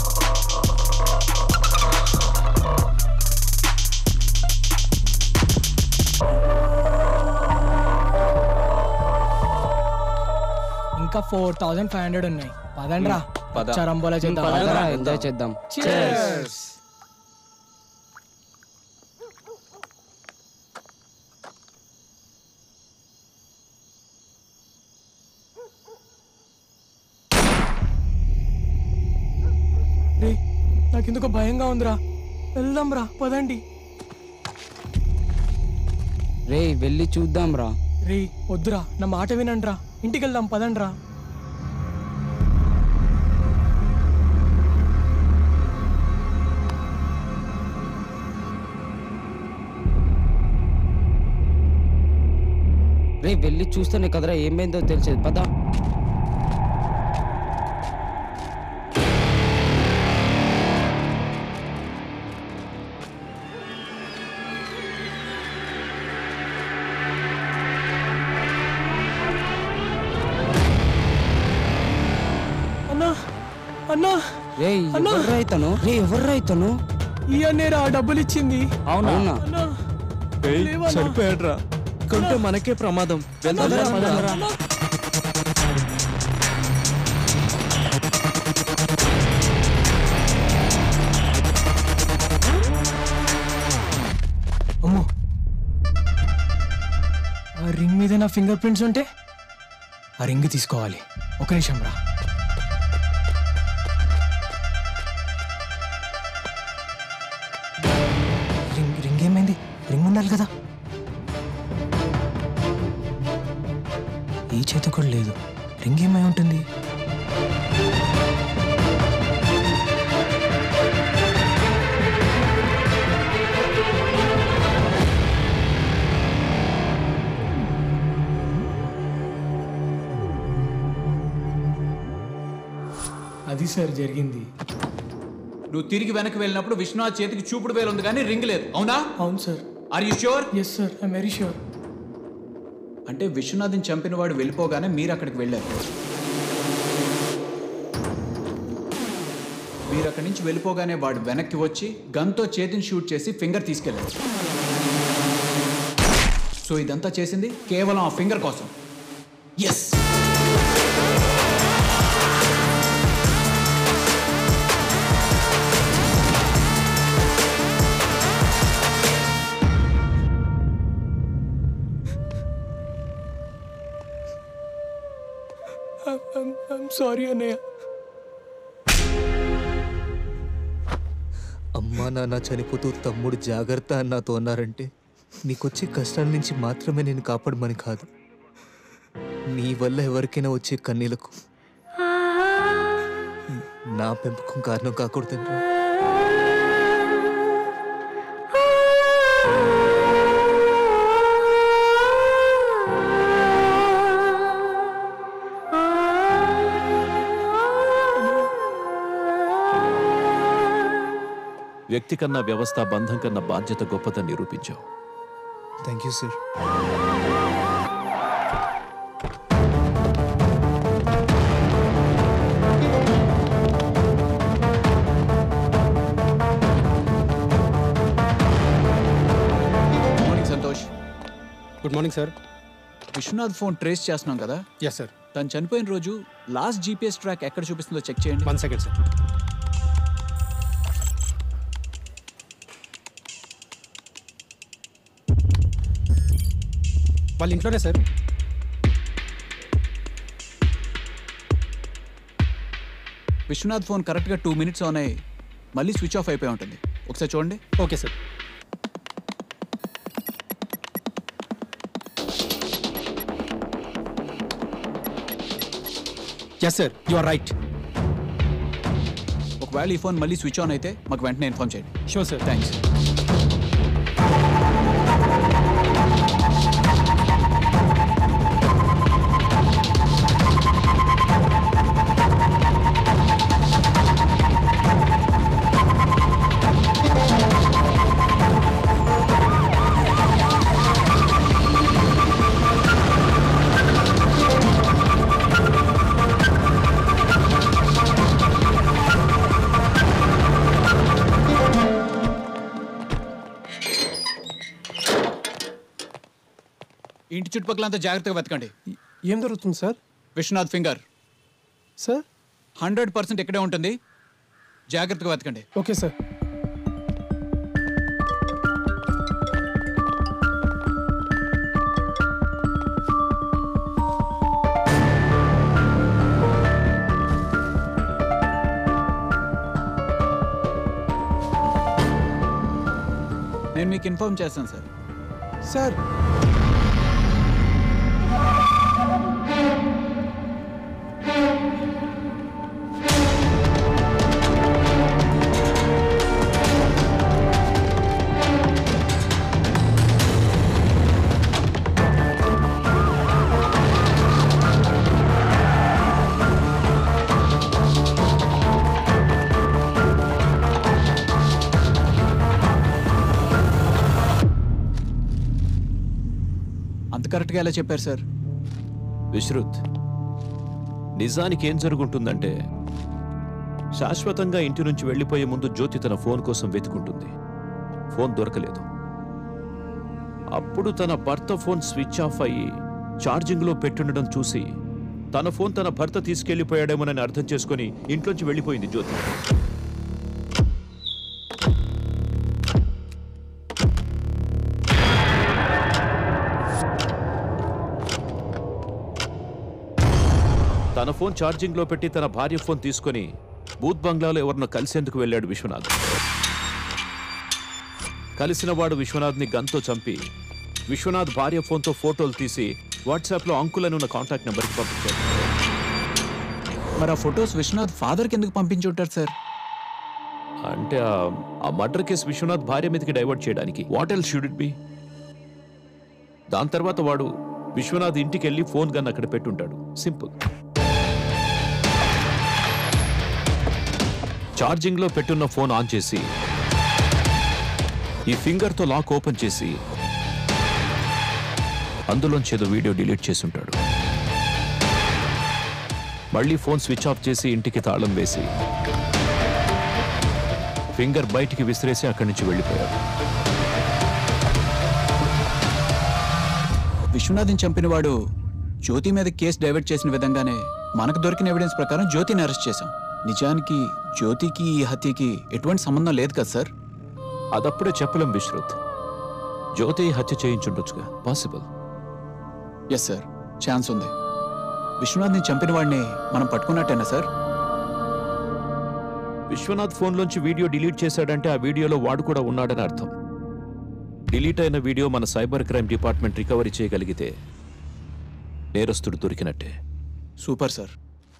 ఇంకా ఫోర్ థౌజండ్ ఫైవ్ హండ్రెడ్ ఉన్నాయి పదండి రా పద. చరంబోలా చేద్దాం పదరా, ఎంజాయ్ చేద్దాం Cheers. రే నాకెందుకో భయంగా ఉందిరా వెళ్దాం రా పదండి రే వెళ్ళి చూద్దాం రా రే వద్దురా నా మాట వినండి రా ఇంటికి వెళ్దాం పదండి రా రే వెళ్ళి చూస్తేనే కదరా ఏమైందో తెలిసేది పద అన్నా అన్నా రే అన్నా. ఎవర్రా ఇతను రే ఎవర్రా ఇతను ఈ అన్నేరా డబ్బులు ఇచ్చింది అవునా అన్నా లేవన్నా. చనిపోయాడ్రా కొంటే మనకే ప్రమాదం వెళ్దాం రా, పదండ్రా. అమ్మో ఆ రింగ్ మీద నా ఫింగర్ ప్రింట్స్ ఉంటే ఆ రింగ్ తీసుకోవాలి ఒక నిమిషం రా రింగ్ రింగ్ ఏమైంది రింగ్ ఉండాలి కదా ఈ చేతి కూడా లేదు రింగ్ ఏమై ఉంటుంది అది సార్ జరిగింది నువ్వు తిరిగి వెనక్కి వెళ్ళినప్పుడు విశ్వనాథ్ చేతికి చూపుడు వేలు ఉంది కానీ రింగ్ లేదు అవునా అవును sir are you sure yes sir I very sure అంటే విశ్వనాథ్ని చంపిన వాడు వెళ్ళిపోగానే మీరు అక్కడికి వెళ్ళారు మీరు అక్కడి నుంచి వెళ్ళిపోగానే వాడు వెనక్కి వచ్చి గన్తో చేతిని షూట్ చేసి ఫింగర్ తీసుకెళ్ళాడు సో ఇదంతా చేసింది కేవలం ఆ ఫింగర్ కోసం ఎస్ ఐమ్ సారీ అన్నయ్య అమ్మా నాన్న చనిపోతూ తమ్ముడు జాగ్రత్త అని నాతో అన్నారంటే నీకొచ్చే కష్టాల నుంచి మాత్రమే నేను కాపాడమని కాదు నీ వల్ల ఎవరికైనా వచ్చే కన్నీలకు నా పెంపకం కారణం కాకూడదండి వ్యక్తి కన్నా వ్యవస్థ బంధం కన్నా బాధ్యత గొప్పదని నిరూపించావు thank you sir morning Santosh good morning sir Viswanath phone trace చేస్తున్నాం కదా ఎస్ సార్ తను చనిపోయిన రోజు లాస్ట్ జీపీఎస్ ట్రాక్ ఎక్కడ చూపిస్తుందో చెక్ చేయండి వన్ సెకండ్ సార్ వాళ్ళ ఇంట్లోనే సార్ విశ్వనాథ్ ఫోన్ కరెక్ట్గా టూ మినిట్స్ ఆన్ అయ్యి మళ్ళీ స్విచ్ ఆఫ్ అయిపోయి ఉంటుంది ఒకసారి చూడండి okay sir yes sir you are right ఒకవేళ ఈ ఫోన్ మళ్ళీ స్విచ్ ఆన్ అయితే మాకు వెంటనే ఇన్ఫార్మ్ చేయండి షూర్ సార్ థ్యాంక్స్ ఇంటి చుట్టుపక్కలంతా జాగ్రత్తగా వెతకండి ఏం దొరుకుతుంది sir Viswanath finger sir hundred percent ఇక్కడే ఉంటుంది జాగ్రత్తగా వెతకండి ఓకే సార్ నేను మీకు ఇన్ఫార్మ్ చేస్తాను సార్ సార్ అంత కరెక్ట్గా ఎలా చెప్పారు సార్ విశ్రుత్ నిజానికి ఏం జరుగుంటుందంటే శాశ్వతంగా ఇంటి నుంచి వెళ్ళిపోయే ముందు జ్యోతి తన ఫోన్ కోసం వెతుకుంటుంది ఫోన్ దొరకలేదు అప్పుడు తన భర్త ఫోన్ స్విచ్ ఆఫ్ అయ్యి ఛార్జింగ్లో పెట్టుండడం చూసి తన ఫోన్ తన భర్త తీసుకెళ్లిపోయాడేమోనని అర్థం చేసుకొని ఇంట్లోంచి వెళ్ళిపోయింది జ్యోతి తన ఫోన్ ఛార్జింగ్లో పెట్టి తన భార్య ఫోన్ తీసుకొని బూత్ బంగ్లాలో ఎవరినో కలిసేందుకు వెళ్ళాడు విశ్వనాథ్ కలిసిన వాడు విశ్వనాథ్ని గన్తో చంపి విశ్వనాథ్ భార్య ఫోన్తో ఫోటోలు తీసి వాట్సాప్లో అంకుల్ అని ఉన్న కాంటాక్ట్ నెంబర్కి పంపించాడు మరి ఆ ఫొటోస్ విశ్వనాథ్ ఫాదర్కి ఎందుకు పంపించి ఉంటారు సార్ అంటే ఆ- ఆ మర్డర్ కేసు విశ్వనాథ్ భార్య మీదకి డైవర్ట్ చేయడానికి what else should it be దాని తర్వాత వాడు విశ్వనాథ్ ఇంటికి వెళ్ళి ఫోన్ గన్ అక్కడ పెట్టుంటాడు సింపుల్ ఛార్జింగ్ లో పెట్టున్న ఫోన్ ఆన్ చేసి ఈ ఫింగర్ తో లాక్ ఓపెన్ చేసి అందులోంచి ఏదో వీడియో డిలీట్ చేసి ఉంటాడు మళ్ళీ ఫోన్ స్విచ్ ఆఫ్ చేసి ఇంటికి తాళం వేసి ఫింగర్ బయటికి విసిరేసి అక్కడి నుంచి వెళ్ళిపోయాడు విశ్వనాథ్ని చంపిన వాడు జ్యోతి మీద కేసు డైవర్ట్ చేసిన విధంగానే మనకు దొరికిన ఎవిడెన్స్ ప్రకారం జ్యోతిని అరెస్ట్ చేశాం నిజానికి జ్యోతికి ఈ హత్యకి ఎటువంటి సంబంధం లేదు కదా సార్ అదప్పుడే చెప్పలేం విశ్రుత్ జ్యోతి హత్య చేయించుండొచ్చుగా పాసిబుల్ ఎస్ సార్ ఛాన్స్ ఉంది విశ్వనాథ్ని చంపిన వాడిని మనం పట్టుకున్నట్టేనా సార్ విశ్వనాథ్ ఫోన్లోంచి వీడియో డిలీట్ చేశాడంటే ఆ వీడియోలో వాడు కూడా ఉన్నాడని అర్థం డిలీట్ అయిన వీడియో మన సైబర్ క్రైమ్ డిపార్ట్మెంట్ రికవరీ చేయగలిగితే నేరస్తుడు దొరికినట్టే super sir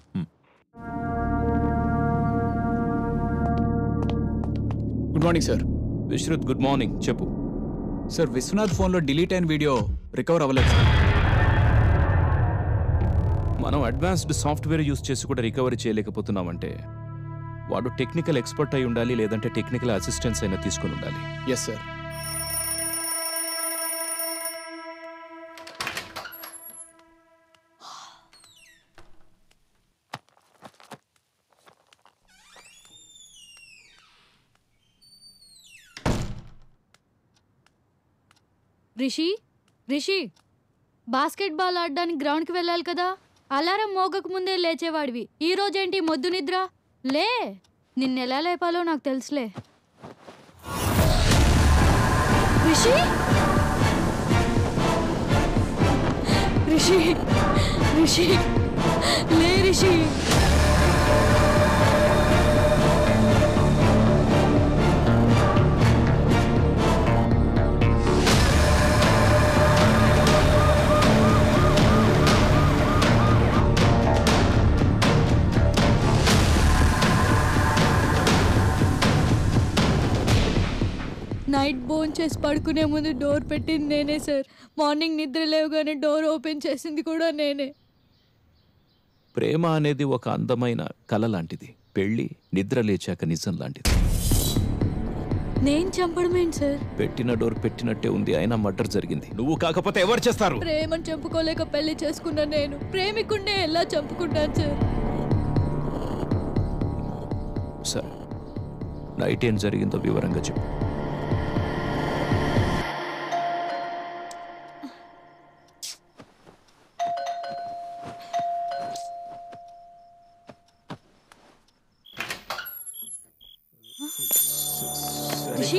good morning sir Vishruth good morning చెప్పు సార్ విశ్వనాథ్ ఫోన్లో డిలీట్ అయిన వీడియో రికవర్ అవ్వలేదు సార్ మనం అడ్వాన్స్డ్ సాఫ్ట్వేర్ యూస్ చేసి కూడా రికవరీ చేయలేకపోతున్నామంటే వాడు టెక్నికల్ ఎక్స్పర్ట్ అయి ఉండాలి లేదంటే టెక్నికల్ అసిస్టెన్స్ అయినా తీసుకుని ఉండాలి yes sir Rishi Rishi basketball ఆడడానికి గ్రౌండ్కి వెళ్ళాలి కదా అలారం మోగక ముందే లేచేవాడివి ఈ రోజేంటి మొద్దు నిద్ర లే నిన్నెలా లేపాలో నాకు తెలుసులే రిషి రిషి రిషి లే రిషి చేసి పడుకునే ముందు డోర్ పెట్టింది నేనే సార్ మార్నింగ్ నిద్ర లేవగానే డోర్ ఓపెన్ చేసింది కూడా నేనే ప్రేమ అనేది ఒక అందమైన కల లాంటిది పెళ్లి నిద్ర లేచాక నిజం లాంటిది నేను చంపడం ఏంటి సార్ పెట్టిన డోర్ పెట్టినట్టే ఉంది అయినా మర్డర్ జరిగింది నువ్వు కాకపోతే ఎవరు చేస్తారు ప్రేమను చంపుకోలేక పెళ్లి చేసుకున్న నేను ప్రేమికుండే ఎలా చంపుకుంటాను సార్ సరే నైట్ ఏం జరిగిందో వివరంగా చెప్పు రిషి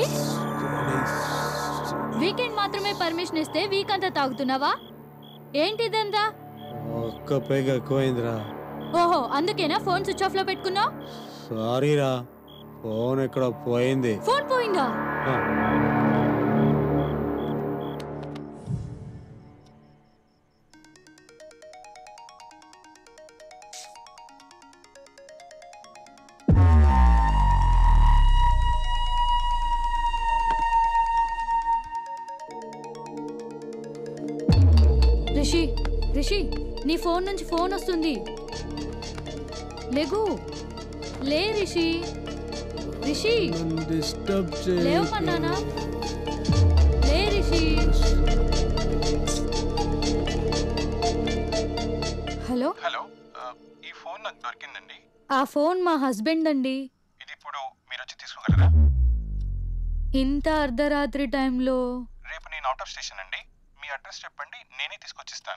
వీకెండ్ మాత్రమే పర్మిషన్ ఇస్తే వీక్ అంతా తాగుతున్నావా ఏంటిదంతా ఒక్క పైగా ఎక్కువైందిరా ఓహో అందుకేనా ఫోన్ స్విచ్ ఆఫ్ లో పెట్టుకున్నావు సారీరా ఫోన్ ఎక్కడ పోయింది ఫోన్ పోయిందా ఆ, రిషి రిషి నీ ఫోన్ నుంచి ఫోన్ వస్తుంది లేగు లే రిషి రిషి డిస్టర్బ్ లేవమన్నానా లే రిషి హలో హలో ఆ, ఈ ఫోన్ నాకు దొరికిందండి ఆ ఫోన్ మా హస్బెండ్ అండి ఇది ఇప్పుడు మీరు వచ్చి తీసుకోగలరా ఇంత అర్ధరాత్రి టైంలో రేపు నేను అవుట్ ఆఫ్ స్టేషన్ అండి మీ అడ్రస్ చెప్పండి నేనే తీసుకొచ్చిస్తాను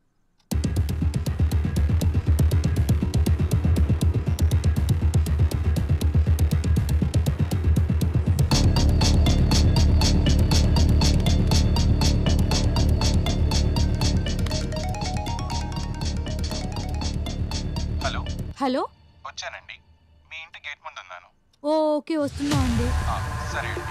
హలో హలో వచ్చానండి మీ ఇంటి గేట్ ముందు ఉన్నాను ఓ ఓకే వస్తున్నా అండి ఆ, సరే అండి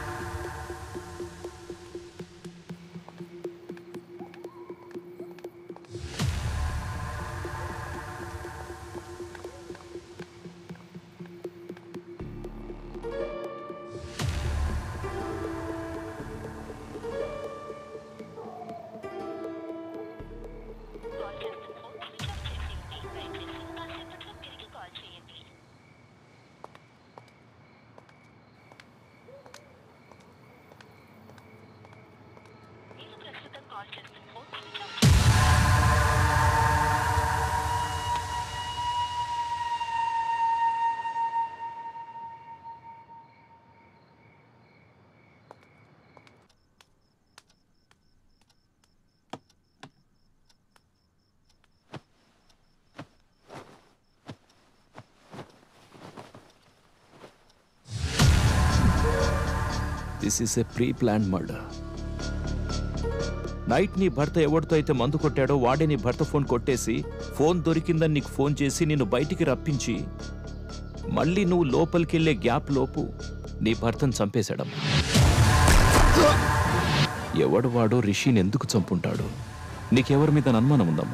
this is a pre plan murder night నీ భర్త ఎవరితో అయితే మందు కొట్టాడో వాడే నీ భర్త ఫోన్ కొట్టేసి ఫోన్ దొరికిందని నీకు ఫోన్ చేసి నిన్ను బయటికి రప్పించి మళ్ళీ నువ్వు లోపలికి వెళ్ళే గ్యాప్ లోపు నీ భర్తను చంపేశాడమ్మా ఎవడు వాడో రిషిని ఎందుకు చంపుంటాడు నీకెవరి మీద అనుమానం ఉందమ్మా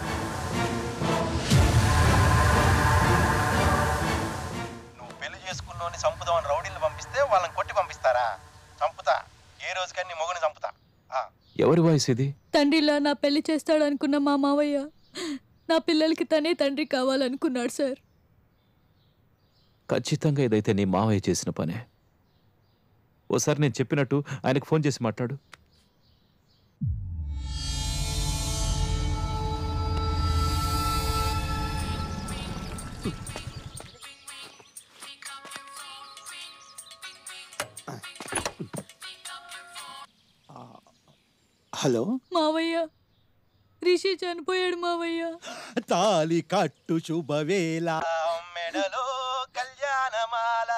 నువ్వు పెళ్లి చేసుకున్నోని చంపుదామని రౌడీలు పంపిస్తే వాళ్ళని కొట్టి పంపిస్తారా చంపుతా ఏ రోజుకని మొగుని చంపుతా ఆ. ఎవరి వాయిస్ ఇది తండ్రిలా నా పెళ్లి చేస్తాడనుకున్న మా మావయ్య నా పిల్లలకి తనే తండ్రి కావాలనుకున్నాడు సార్ ఖచ్చితంగా ఇదైతే నీ మావయ్య చేసిన పనే ఓసారి నేను చెప్పినట్టు ఆయనకు ఫోన్ చేసి మాట్లాడు హలో మావయ్య రిషి చనిపోయాడు మావయ్య తాలి కట్టు శుభవేళ మెడలో కళ్యాణమాల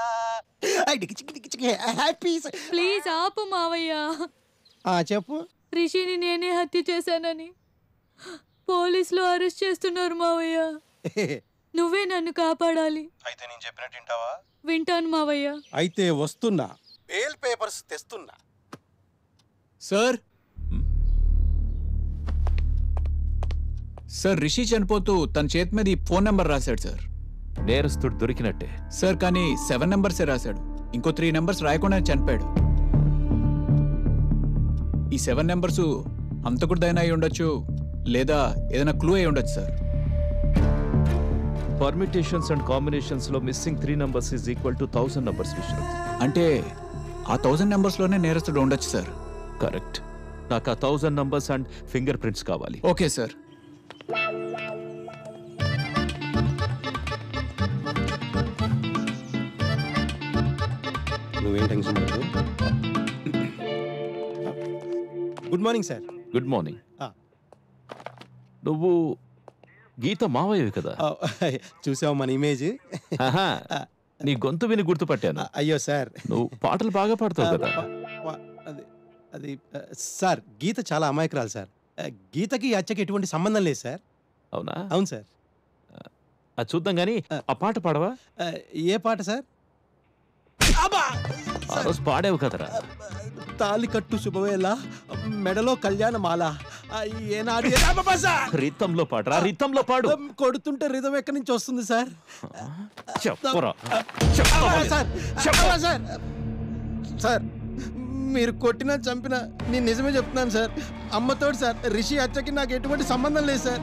హ్యాపీ ప్లీజ్ ఆపు మావయ్య చెప్పు రిషిని నేనే హత్య చేశానని పోలీసులు అరెస్ట్ చేస్తున్నారు మావయ్య నువ్వే నన్ను కాపాడాలి అయితే నేను చెప్పినట్టు వింటావా వింటాను మావయ్య అయితే వస్తున్నా బెయిల్ పేపర్స్ తెస్తున్నా సార్ సార్ రిషి చనిపోతూ తన చేతి మీద ఈ ఫోన్ నెంబర్ రాశాడు సార్ నేరస్తుడు దొరికినట్టే సార్ కానీ సెవెన్ నెంబర్సే రాశాడు ఇంకో త్రీ నెంబర్స్ రాయకుండా చనిపోయాడు ఈ సెవెన్ నెంబర్స్ అంతకుడిదైనా అయి ఉండొచ్చు లేదా ఏదైనా క్లూ అయి ఉండొచ్చు సార్ పర్మిటేషన్స్ అండ్ కాంబినేషన్స్ లో missing three numbers is equal to thousand numbers Vishruth అంటే ఆ థౌజండ్ నెంబర్స్లోనే నేరస్తుడు ఉండొచ్చు సార్ కరెక్ట్ నాకు ఆ thousand numbers and finger prints కావాలి ఓకే సార్ నువ్వేం టెన్షన్ పడదు good morning sir good morning ఆ. నువ్వు గీత మావయ్యవి కదా చూసావు మన ఇమేజ్ ఆహా, నీ గొంతు విని గుర్తుపట్టాను అయ్యో సార్ నువ్వు పాటలు బాగా పాడతావు కదా అది అది ఆ, సార్ గీత చాలా అమాయకురాలు సార్ ఆ, గీతకి ఈ అచ్చకి ఎటువంటి సంబంధం లేదు సార్ అవునా అవును సార్ అది చూద్దాం కానీ ఆ పాట పాడవా ఆ, ఏ పాట సార్ ఆ రోజు పాడేవు కదరా తాలి కట్టు శుభవేళ మెడలో కళ్యాణ మాల ఆ, ఏనాడు ఏ- అబ్బబ్బా, సార్! రితంలో పాడరా రితంలో పాడు కొడుతుంటే రిధం ఎక్కడి నుంచి వస్తుంది సార్ చెప్పరా అబ్బా, సార్ అబ్బా, సార్ సార్ మీరు కొట్టినా చంపినా నేను నిజమే చెప్తున్నాను సార్ అమ్మతోడు సార్ రిషి అచ్చకి నాకు ఎటువంటి సంబంధం లేదు సార్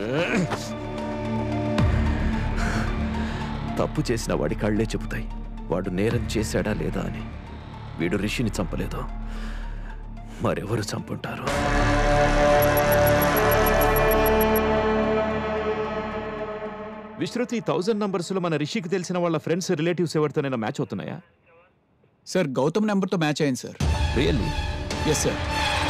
తప్పు చేసిన వాడి కళ్ళే చెబుతాయి వాడు నేరం చేశాడా లేదా అని వీడు రిషిని చంపలేదు మరెవరు చంపుంటారు విశ్రుతి థౌజండ్ నంబర్స్లో మన రిషికి తెలిసిన వాళ్ళ ఫ్రెండ్స్ రిలేటివ్స్ ఎవరితోనైనా మ్యాచ్ అవుతున్నాయా సార్ గౌతమ్ నెంబర్తో మ్యాచ్ అయింది sir really yes sir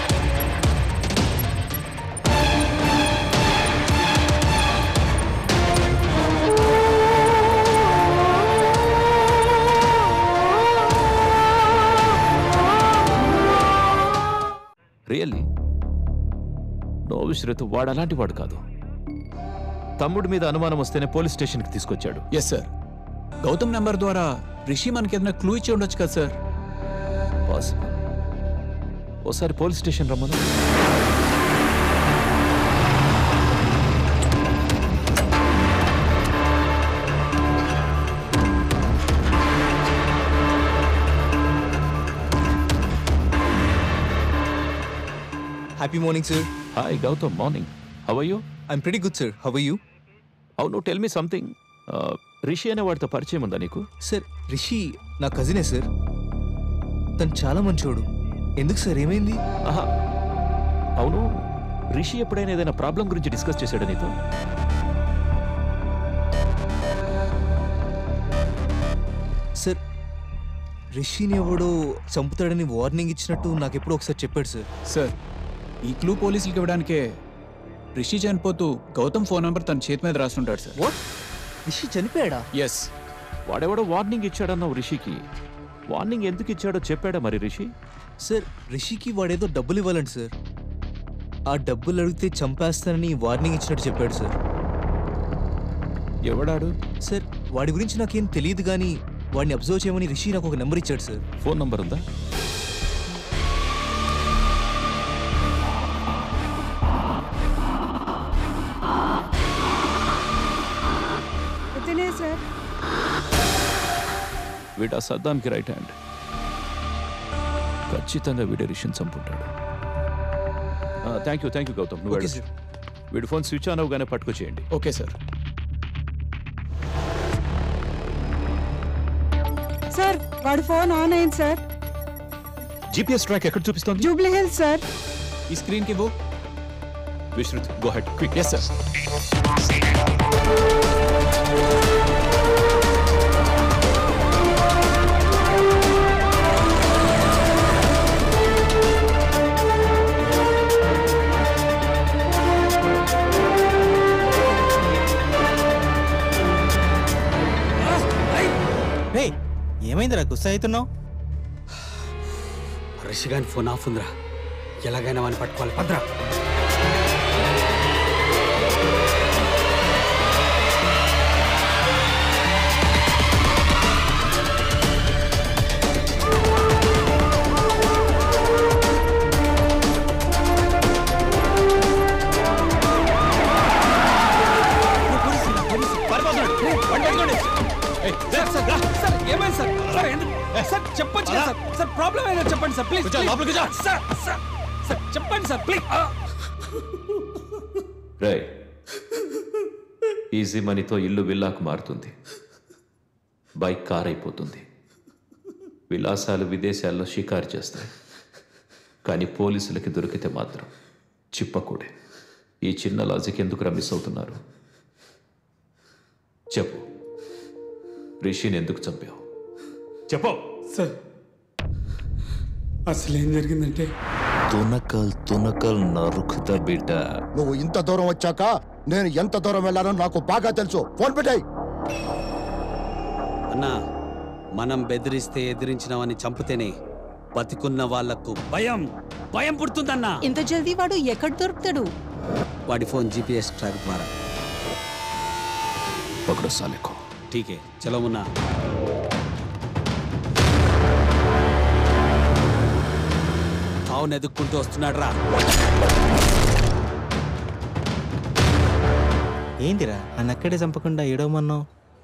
really no Vishruth వాడు అలాంటి వాడు కాదు తమ్ముడి మీద అనుమానం వస్తేనే పోలీస్ స్టేషన్కి తీసుకొచ్చాడు ఎస్ సార్ గౌతమ్ నెంబర్ ద్వారా రిషి మనకి ఏదైనా క్లూ ఇచ్చి ఉండొచ్చు కదా సార్ పాసిబుల్ ఓసారి పోలీస్ స్టేషన్ రమ్మను happy morning sir hi Gautham morning how are you I'm pretty good sir how you అవును టెల్ మీ సంథింగ్ రిషి అనే వాడితో పరిచయం ఉందా నీకు సార్ రిషి నా కజినే సార్ తను చాలా మంచోడు ఎందుకు సార్ ఏమైంది ఆహా అవును రిషి ఎప్పుడైనా ఏదైనా ప్రాబ్లం గురించి డిస్కస్ చేశాడా నీతో సార్ రిషిని ఎవడో చంపుతాడని వార్నింగ్ ఇచ్చినట్టు నాకు ఎప్పుడో ఒకసారి చెప్పాడు సార్ సార్ ఈ క్లూ పోలీసులకు ఇవ్వడానికే రిషి చనిపోతూ గౌతమ్ ఫోన్ నెంబర్ తన చేతి మీద రాస్తుంటాడు సార్ రిషి చనిపోయాడా ఎస్ వాడెవడో వార్నింగ్ ఇచ్చాడన్నావు రిషికి వార్నింగ్ ఎందుకు ఇచ్చాడో చెప్పాడా మరి రిషి సార్ రిషికి వాడేదో డబ్బులు ఇవ్వాలండి సార్ ఆ డబ్బులు అడిగితే చంపేస్తానని వార్నింగ్ ఇచ్చినట్టు చెప్పాడు సార్ ఎవడాడు సార్ వాడి గురించి నాకేం తెలియదు కానీ వాడిని అబ్జర్వ్ చేయమని రిషి నాకు ఒక నెంబర్ ఇచ్చాడు సార్ ఫోన్ నంబర్ ఉందా ఇతనే సార్ వీడు ఆ సద్దాంకి రైట్ హ్యాండ్ ఖచ్చితంగా వీడే రిషిని చంపుంటాడు thank you thank you Gautham నువ్వు Okay, వెళ్ళు. వీడి ఫోన్ స్విచ్ ఆన్ అవగానే పట్టుకొచ్చేయండి ఓకే సార్ సార్ వాడి ఫోన్ ఆన్ అయింది సార్ జీపీఎస్ ట్రాక్ ఎక్కడ చూపిస్తోంది జూబ్లీ హిల్స్ సార్ ఈ స్క్రీన్ కి ఇవ్వు Vishruth go head quick yes sir రే ఏమైందిరా గుస్సా అవుతున్నావు రిషి గాని ఫోన్ ఆఫ్ ఉందిరా ఎలాగైనా వాడిని పట్టుకోవాలి భద్రా ఏమైంది సార్ సార్ ఎందుకు సార్ చెప్పొచ్చు కదా సార్ సార్ ప్రాబ్లం ఏదో చెప్పండి సార్ ప్లీజ్ కొంచెం లోపలికి రా. సార్ సార్ సార్ చెప్పండి సార్ ప్లీజ్ రై ఈజీ మనీతో ఇల్లు విల్లాకు మారుతుంది బైక్ కార్ అయిపోతుంది విలాసాలు విదేశాల్లో షికారు చేస్తాయి కానీ పోలీసులకి దొరికితే మాత్రం చిప్పకూడే ఈ చిన్న లాజిక్ ఎందుకు మిస్ అవుతున్నారు చెప్పు రిషిని ఎందుకు చంపావు చెప్పు సార్ అసలు ఏం జరిగిందంటే తునకల్ తునకల్ నరుకుతా బిడ్డ నువ్వు ఇంత దూరం వచ్చాక నేను ఎంత దూరం వెళ్ళానో నాకు బాగా తెలుసు ఫోన్ పెట్టాయి అన్నా మనం బెదిరిస్తే ఎదిరించినవని చంపితేనే బతికున్న వాళ్లకు భయం భయం పుడుతుందన్నా ఇంత జల్దీ వాడు ఎక్కడ దొరుకుతాడు వాడి ఫోన్ జీపీఎస్ ట్రాక్ ద్వారా పకడో సాలేకో ఠీకే చలో మున్నా తావును ఎదుక్కుంటూ వస్తున్నాడు రా ఏంటిరా నన్ను అక్కడే చంపకుండా ఏడవమన్నావు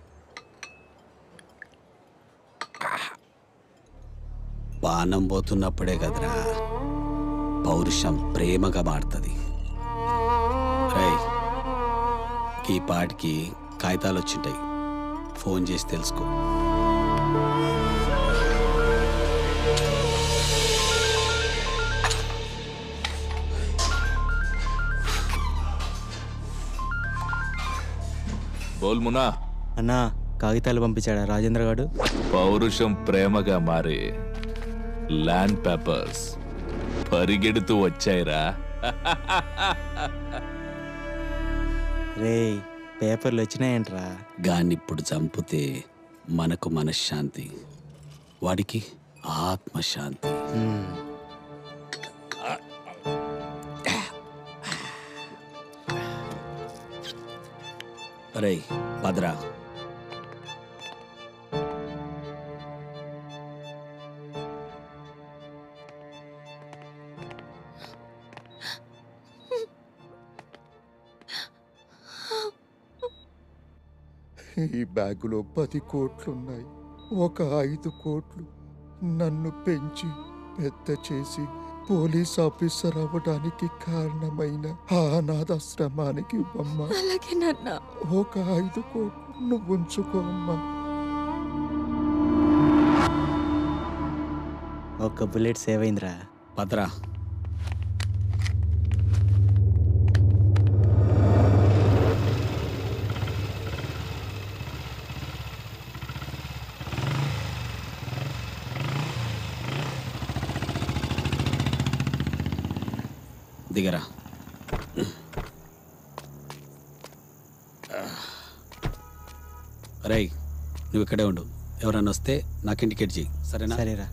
బాణం పోతున్నప్పుడే కదరా పౌరుషం ప్రేమగా మారుతుంది రేయ్ ఈ పాటికి కాగితాలు వచ్చింటాయి ఫోన్ చేసి తెలుసుకో బోల్ మునా అన్నా కాగితాలు పంపించాడా రాజేంద్ర గారు పౌరుషం ప్రేమగా మారి ల్యాండ్ పేపర్స్ పరిగెడుతూ వచ్చాయిరా రే పేపర్లు వచ్చినాయంట్రా గాన్నిప్పుడు చంపితే మనకు మనశ్శాంతి వాడికి ఆత్మశాంతి అరే భద్రా ఈ బ్యాగులో పది కోట్లున్నాయి ఒక ఐదు కోట్లు నన్ను పెంచి పెద్ద చేసి పోలీస్ ఆఫీసర్ అవ్వడానికి కారణమైన ఆ అనాథాశ్రమానికి అమ్మా అలాగే నాన్న ఒక ఐదు కోట్లు నువ్వు ఉంచుకో అమ్మా ఒక బుల్లెట్ సేవ్ అయిందిరా భద్రా దిగరా రేయ్ నువ్వు ఇక్కడే ఉండు ఎవరన్నా వస్తే నాకు ఇండికేట్ చెయ్యి సరేనా సరేరా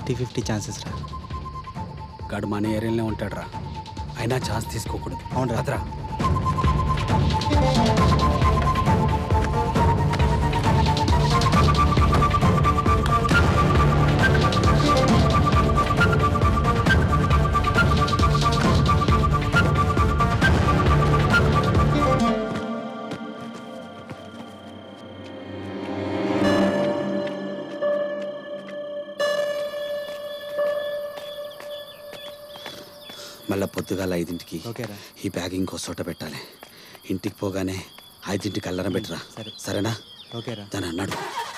ఫిఫ్టీ ఫిఫ్టీ ఛాన్సెస్ రా గాడు మన ఏరియాలోనే ఉంటాడు రా అయినా ఛాన్స్ తీసుకోకూడదు అవును రాత్రా మళ్ళీ పొద్దుగాల ఐదింటికి ఓకేరా. ఈ బ్యాగ్ ఇంకో చోట పెట్టాలి ఇంటికి పోగానే ఐదింటికి అల్లరం పెట్టరా సరేనా ఓకేరా దాని అన్నాడు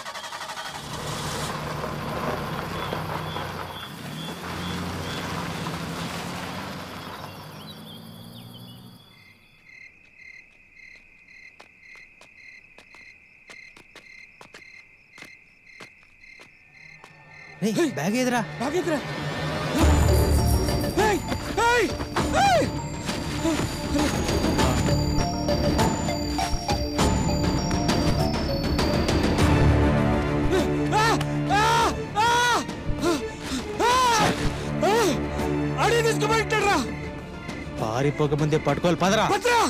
బ్యాగ్ ఏదిరా బ్యాగ్ ఎదురా అడిగి తీసుకుపోయింటాడ్రా పారిపోక ముందే పట్టుకోవాలి పదరా పత్రా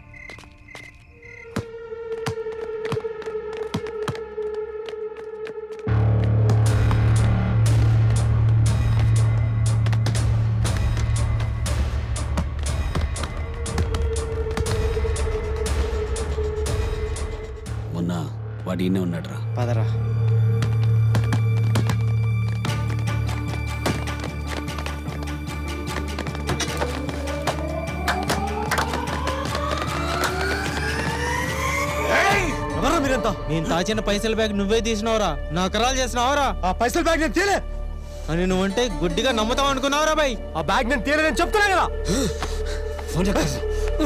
మొన్న వాడు ఈయనే ఉన్నాడు రా పదరా ఎవరా మీరంతా నేను దాచిన పైసల బ్యాగ్ నువ్వే తీసినావురా నా కరాలు చేసినావురా ఆ పైసల బ్యాగ్ నేను తీలే అని నువ్వంటే గుడ్డిగా నమ్ముతావు అనుకున్నావురా బాయ్ ఆ బ్యాగ్ నేను తీయలేదని చెప్తున్నా కదా ఫోన్ చెప్పేసి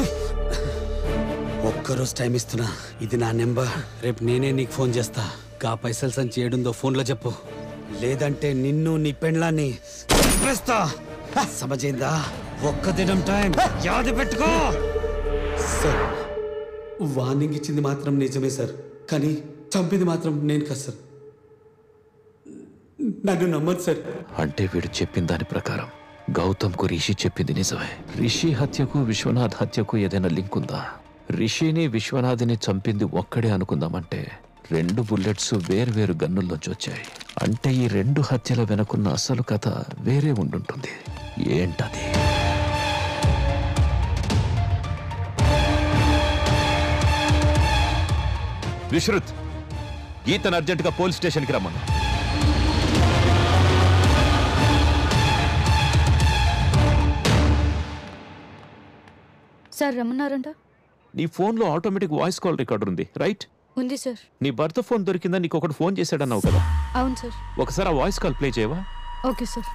ఒక్కరోజు టైం ఇస్తున్నా ఇది నా నెంబర్ రేపు నేనే నీకు ఫోన్ చేస్తా గా పైసలు సంచి ఏడుందో ఫోన్లో చెప్పు లేదంటే నిన్ను నీ పెండ్లాన్ని చంపేస్తా సమజైందా ఒక్క దినం టైం యాద పెట్టుకో సార్ వార్నింగ్ ఇచ్చింది మాత్రం నిజమే సార్ కానీ చంపింది మాత్రం నేను కాదు సార్ నన్ను నమ్మదు సార్ అంటే వీడు చెప్పిన దాని ప్రకారం గౌతమ్కు రిషి చెప్పింది నిజమే రిషి హత్యకు విశ్వనాథ్ హత్యకు ఏదైనా లింక్ ఉందా రిషిని విశ్వనాథ్ని చంపింది ఒక్కడే అనుకుందామంటే రెండు బుల్లెట్స్ వేర్వేరు గన్నుల్లోంచి వచ్చాయి అంటే ఈ రెండు హత్యల వెనుకున్న అసలు కథ వేరే ఉండుంటుంది ఏంటది విశ్రుత్ గీతను అర్జెంటుగా పోలీస్ స్టేషన్కి రమ్మను సార్ రమ్మన్నారంట నీ ఫోన్లో ఆటోమేటిక్ వాయిస్ కాల్ రికార్డర్ ఉంది రైట్ ఉంది సార్ నీ భర్త ఫోన్ దొరికిందా నీకు ఒకటి ఫోన్ చేశాడన్నావు కదా అవును సార్ ఒకసారి ఆ వాయిస్ కాల్ ప్లే చేయవా ఓకే సార్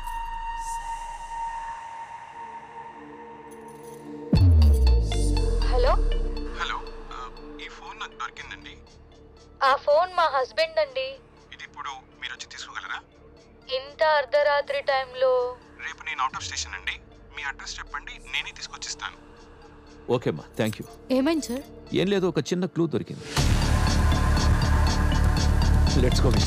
హలో హలో ఈ ఫోన్ నాకు దొరికిందండి ఆ ఫోన్ మా హస్బెండ్ అండి ఇది ఇప్పుడు మీరు వచ్చి తీసుకోగలరా ఇంత అర్ధరాత్రి టైంలో రేపు నేను అవుట్ ఆఫ్ స్టేషన్ అండి మీ అడ్రస్ చెప్పండి నేనే తీసుకొచ్చిస్తాను ఓకేమ్మా థ్యాంక్ యూ ఏమైంది సార్ ఏం లేదు ఒక చిన్న క్లూ దొరికింది let's go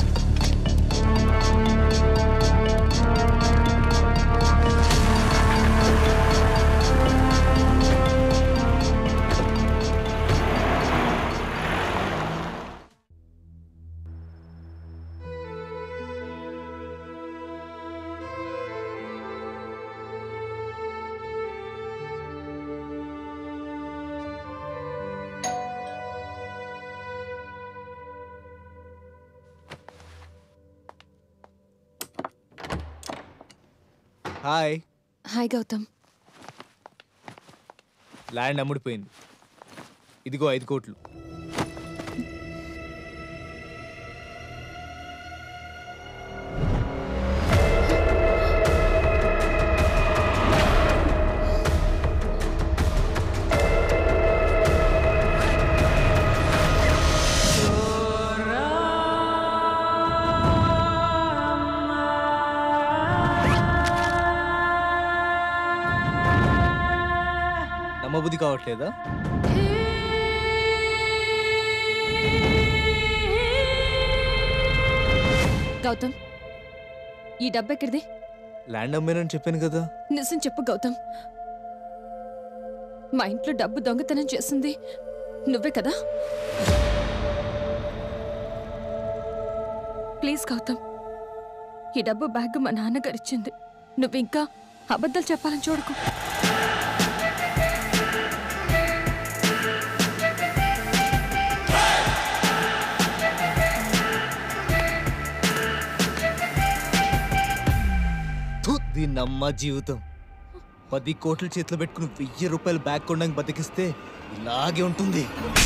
hi hi Gautham land అమ్ముడిపోయింది ఇదిగో ఐదు కోట్లు నమ్మబుద్ధి కావట్లేదా గౌతమ్ ఈ డబ్బు ఎక్కడిది ల్యాండ్ అమ్మానని చెప్పాను కదా నిజం చెప్పు గౌతమ్ మా ఇంట్లో డబ్బు దొంగతనం చేసింది నువ్వే కదా ప్లీజ్ గౌతమ్ ఈ డబ్బు బ్యాగ్ మా నాన్నగారు ఇచ్చింది నువ్వు ఇంకా అబద్ధాలు చెప్పాలని చూడకు థు, దీన్నమ్మ జీవితం పది కోట్ల చేతిలో పెట్టుకుని వెయ్యి రూపాయలు బ్యాగ్ కొనడానికి బతికిస్తే ఇలాగే ఉంటుంది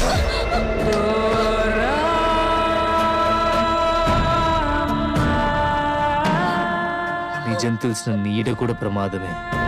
నిజం తెలిసిన నీడ కూడా ప్రమాదమే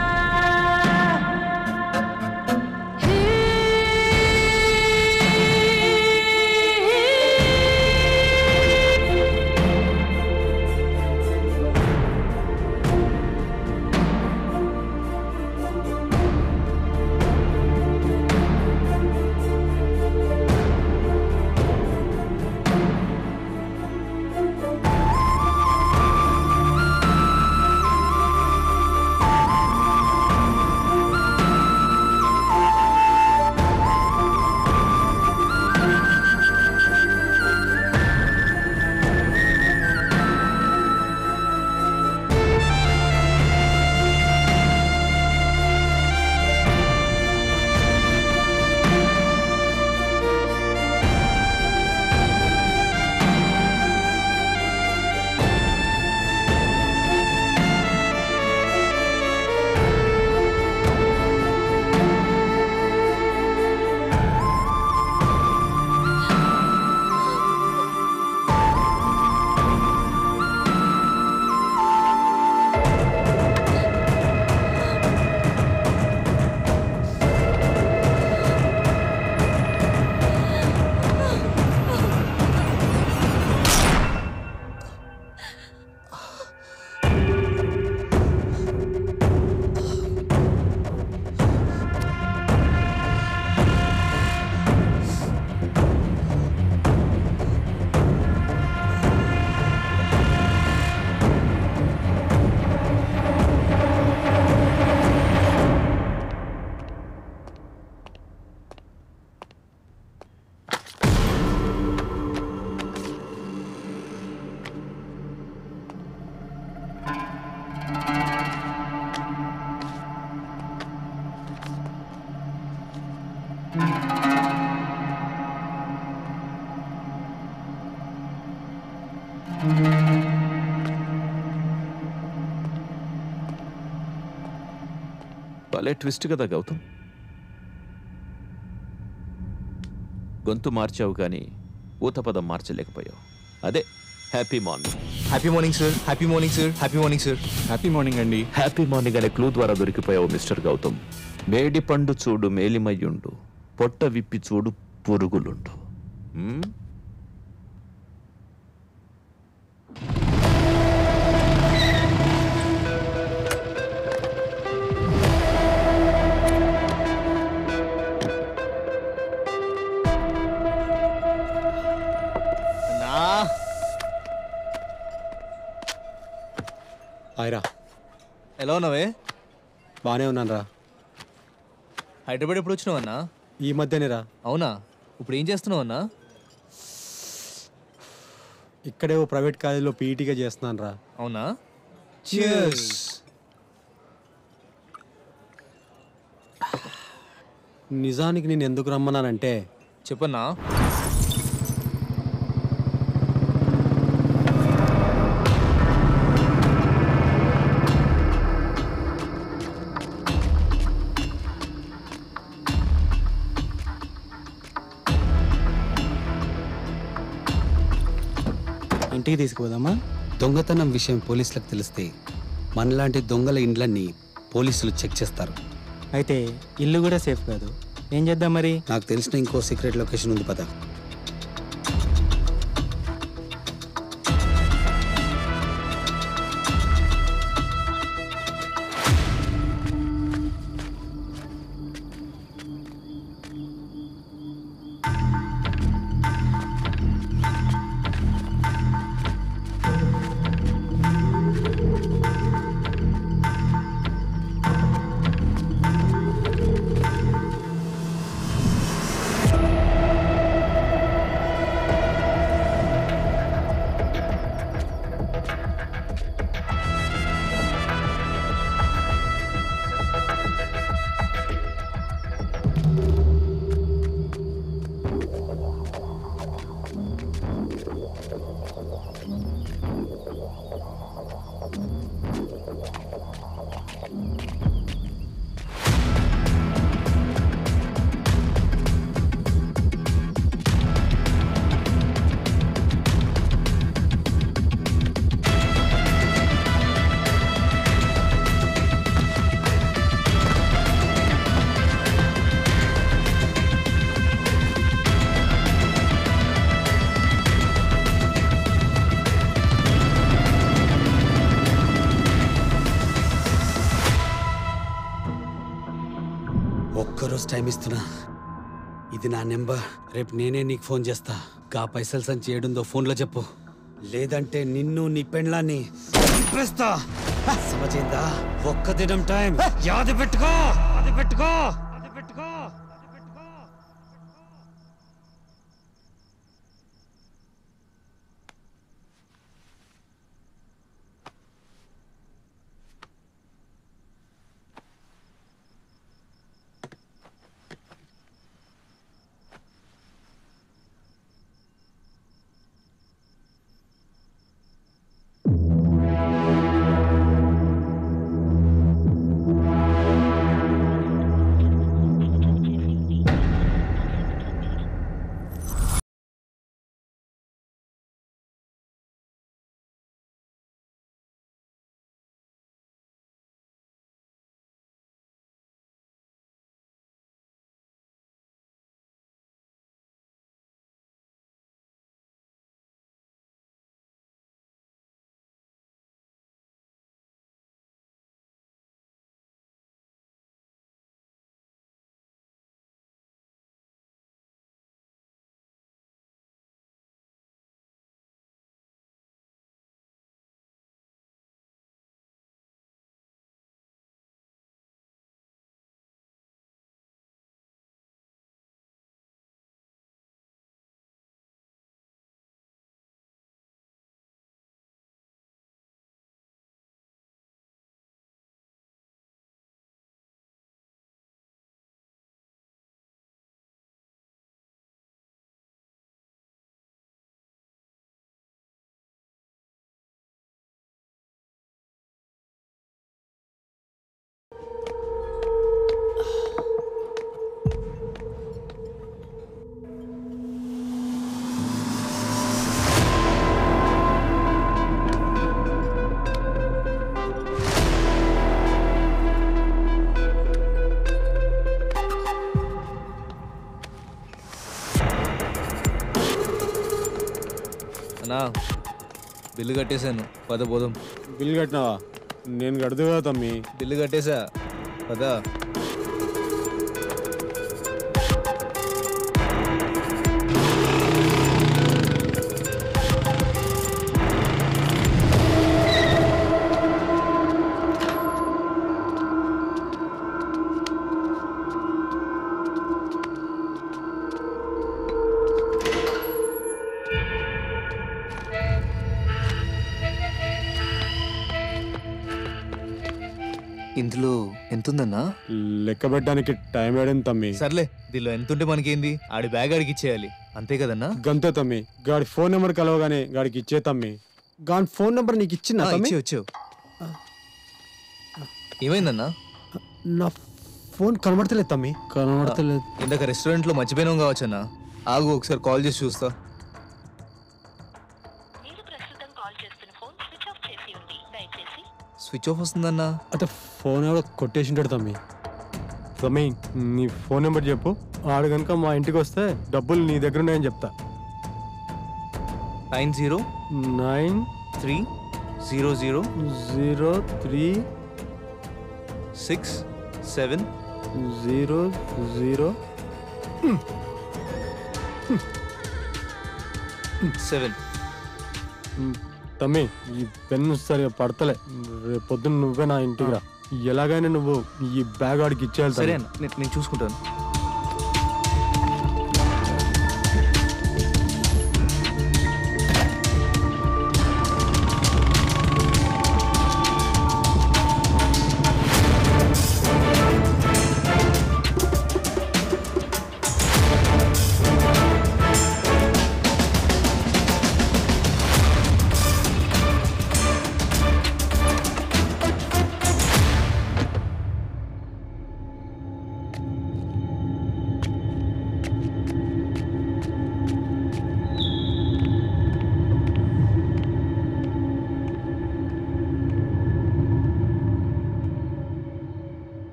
భలే ట్విస్ట్ కదా గౌతమ్ గొంతు మార్చావు కానీ ఊతపదం మార్చలేకపోయావు అదే happy morning happy morning sir happy morning sir happy morning sir happy morning అండి హ్యాపీ మార్నింగ్ అనే క్లూ ద్వారా దొరికిపోయావు మిస్టర్ గౌతమ్ మేడి పండు చూడు మేలిమయ్యుండు పొట్ట విప్పి చూడు పురుగులుండు మ్మ్? నా ఆయరా ఎలా ఉన్నావే బాగానే ఉన్నాను రా హైదరాబాద్ ఎప్పుడు వచ్చినావు అన్నా ఈ మధ్యనేరా అవునా ఇప్పుడు ఏం చేస్తున్నావు అన్నా ఇక్కడే ఓ ప్రైవేట్ కాలేజీలో పీఈటీగా చేస్తున్నాను రా అవునా Cheers. నిజానికి నేను ఎందుకు రమ్మన్నానంటే చెప్పన్నా ఇంటికి తీసుకుపోదామా దొంగతనం విషయం పోలీసులకు తెలిస్తే మనలాంటి దొంగల ఇండ్లన్నీ పోలీసులు చెక్ చేస్తారు అయితే ఇల్లు కూడా సేఫ్ కాదు ఏం చేద్దాం మరి నాకు తెలిసిన ఇంకో సీక్రెట్ లొకేషన్ ఉంది పద ఒక్కరోజు టైం ఇస్తున్నా ఇది నా నెంబర్ రేపు నేనే నీకు ఫోన్ చేస్తా గా పైసలు సంచి ఏడుందో ఫోన్లో చెప్పు లేదంటే నిన్ను నీ పెండ్లాన్ని చంపేస్తా సమజైందా ఒక్క దినం టైం యాది పెట్టుకో అది పెట్టుకో అది పెట్టుకో అన్నా బిల్లు కట్టేశాను పద పోదాం బిల్లు కట్టినావా నేను కడదు కదా తమ్మి బిల్లు కట్టేశా పదా ఇందులో ఎంత ఉందన్నా లెక్క పెట్టడానికి టైం వేయడం తమ్మి సర్లే దీనిలో ఎంత ఉంటే మనకేంది ఆడి బ్యాగ్ ఆడికి ఇచ్చేయాలి అంతే కదన్నా గంతే తమ్మి గాడి ఫోన్ నెంబర్ కలవగానే గాడికి ఇచ్చే తమ్మి గాడి ఫోన్ నెంబర్ నీకు ఇచ్చిందా ఆ, తమ్మి ఇచ్చి వచ్చావు ఏమైందన్నా నా ఫోన్ కనబడతలేదు తమ్మి కనబడతలేదు ఇందాక రెస్టారెంట్లో మర్చిపోయినాం కావచ్చన్నా ఆగు ఒకసారి కాల్ చేసి చూస్తా స్విచ్ ఆఫ్ వస్తుందన్నా అంటే ఫోన్ ఎవడో కొట్టేసి ఉంటాడు తమ్మి తమ్మి నీ ఫోన్ నెంబర్ చెప్పు ఆడు కనుక మా ఇంటికి వస్తే డబ్బులు నీ దగ్గర ఉన్నాయని చెప్తా nine zero nine three zero zero zero three six seven zero zero seven తమ్మి ఈ పెన్ను సరిగా పడతలే రేపు పొద్దున్న నువ్వే నా ఇంటికి రా ఎలాగైనా నువ్వు ఈ బ్యాగ్ ఆడికి ఇచ్చేయాలి సరే తమ్మి. అన్న నేను- నేను చూసుకుంటాను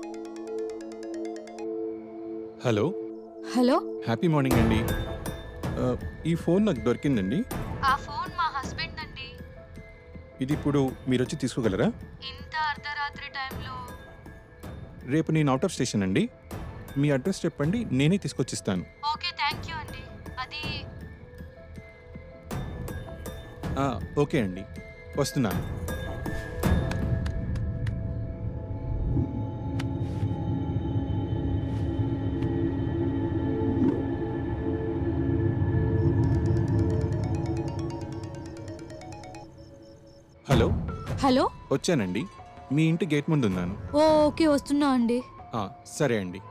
హలో హలో హ్యాపీ మార్నింగ్ అండి ఆ, ఈ ఫోన్ నాకు దొరికిందండి ఆ ఫోన్ మా హస్బెండ్ అండి ఇది ఇప్పుడు మీరు వచ్చి తీసుకోగలరా ఇంత అర్ధరాత్రి టైంలో రేపు నేను అవుట్ ఆఫ్ స్టేషన్ అండి మీ అడ్రస్ చెప్పండి నేనే తీసుకొచ్చిస్తాను ఓకే థ్యాంక్ యూ అండి అది ఆ, ఓకే అండి వస్తున్నాను హలో హలో వచ్చానండి మీ ఇంటి గేట్ ముందు ఉన్నాను ఓ ఓకే వస్తున్నా అండి ఆ, సరే అండి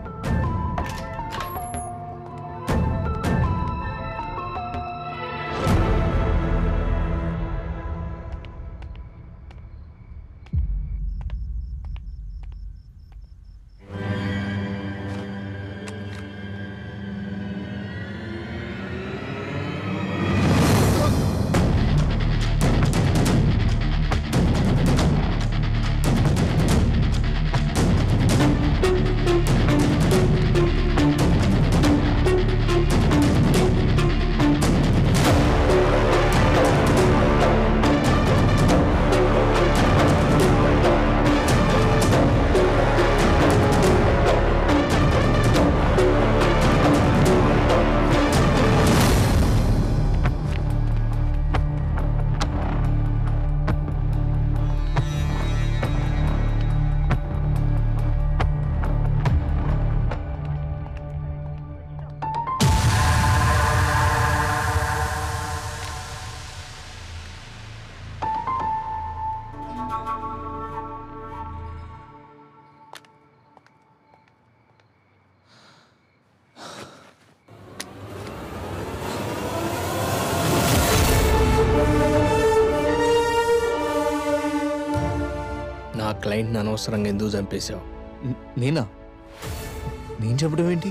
నా క్లయింట్ని అనవసరంగా ఎందుకు చంపేశావు నేనా నేను చెప్పడం ఏంటి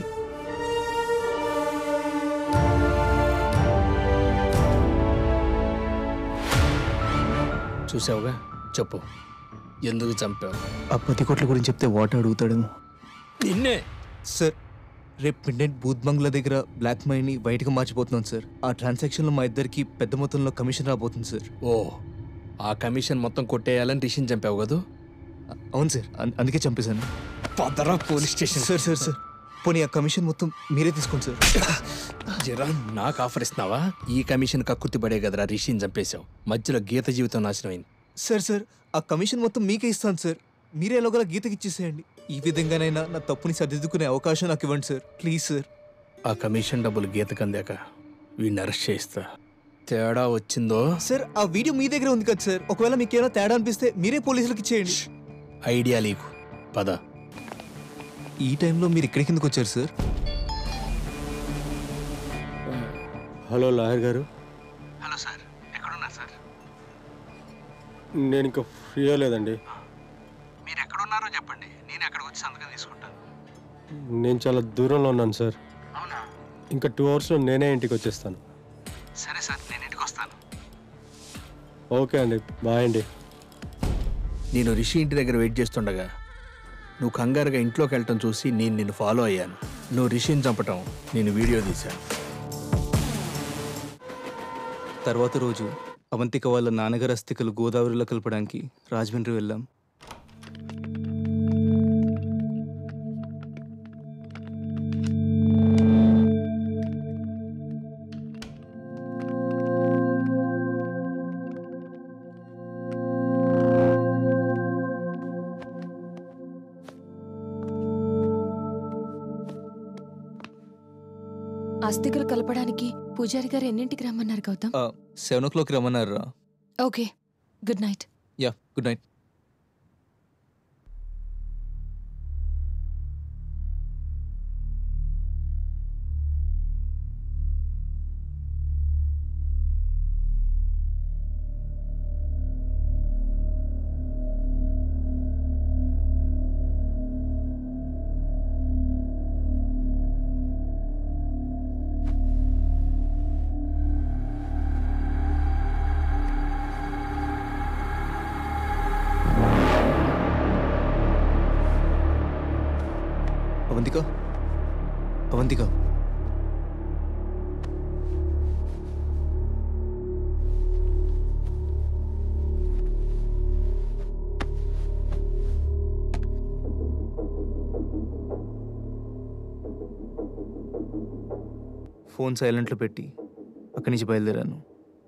చూసావుగా చెప్పు ఎందుకు చంపావు ఆ పది కోట్ల గురించి చెప్తే వాటర్ అడుగుతాడేమో నిన్నే సార్ రేపు మిడ్ బూత్ బంగ్లా దగ్గర బ్లాక్ మనీని బయటకు మార్చిపోతున్నాను సార్ ఆ ట్రాన్సాక్షన్లో మా ఇద్దరికి పెద్ద మొత్తంలో కమిషన్ రాబోతుంది సార్ ఓ ఆ కమిషన్ మొత్తం కొట్టేయాలని రిషిని చంపావు కదూ అవును సార్ అన్- అందుకే చంపేశాను పదరా police station sir sir sir పోనీ ఆ కమిషన్ మొత్తం మీరే తీసుకోండి సార్ జరా నాకు ఆఫర్ ఇస్తున్నావా ఈ కమిషన్ కక్కుర్తి పడే కదరా రిషిని చంపేశావు మధ్యలో గీత జీవితం నాశనమైంది సార్ సార్ ఆ కమిషన్ మొత్తం మీకే ఇస్తాను సార్ మీరే ఎలాగోలా గీతకి ఇచ్చేసేయండి ఈ విధంగానైనా నా తప్పుని సరిదిద్దుకునే అవకాశం నాకు ఇవ్వండి సార్ ప్లీజ్ సార్ ఆ కమిషన్ డబ్బులు గీతకు అందాక వీడిని అరెస్ట్ చేస్తా తేడా వచ్చిందో సార్ ఆ వీడియో మీ దగ్గర ఉంది కదా సార్ ఒకవేళ మీకు ఏమైనా తేడా అనిపిస్తే మీరే పోలీసులకు ఇచ్చేయండి ఐడియా నీకు పద ఈ టైంలో మీరు ఇక్కడికి ఎందుకు వచ్చారు సార్ హలో లాయర్ గారు హలో సార్ ఎక్కడున్నారు సార్ నేను ఇంకా ఫ్రీ లేదండి మీరు ఎక్కడున్నారో చెప్పండి నేను ఎక్కడికి వచ్చి సంతకం తీసుకుంటాను నేను చాలా దూరంలో ఉన్నాను సార్ అవునా ఇంకా టూ అవర్స్లో నేనే ఇంటికి వచ్చేస్తాను సరే సార్ నేను ఇంటికి వస్తాను ఓకే అండి బాయ్ అండి నేను రిషి ఇంటి దగ్గర వెయిట్ చేస్తుండగా నువ్వు కంగారుగా ఇంట్లోకి వెళ్ళటం చూసి నేను నిన్ను ఫాలో అయ్యాను నువ్వు రిషిని చంపటం నేను వీడియో తీశాను తర్వాత రోజు అవంతిక వాళ్ళ నాన్నగారి అస్థికలు గోదావరిలో కలపడానికి రాజమండ్రి వెళ్ళాం అస్థికలు కలపడానికి పూజారి గారు ఎన్నింటికి రమ్మన్నారు గౌతమ్ సెవెన్ ఓ క్లాక్ రమ్మన్నారు రా okay good night yeah good night Avantika Avantika phone సైలెంట్లో పెట్టి అక్కడి నుంచి బయలుదేరాను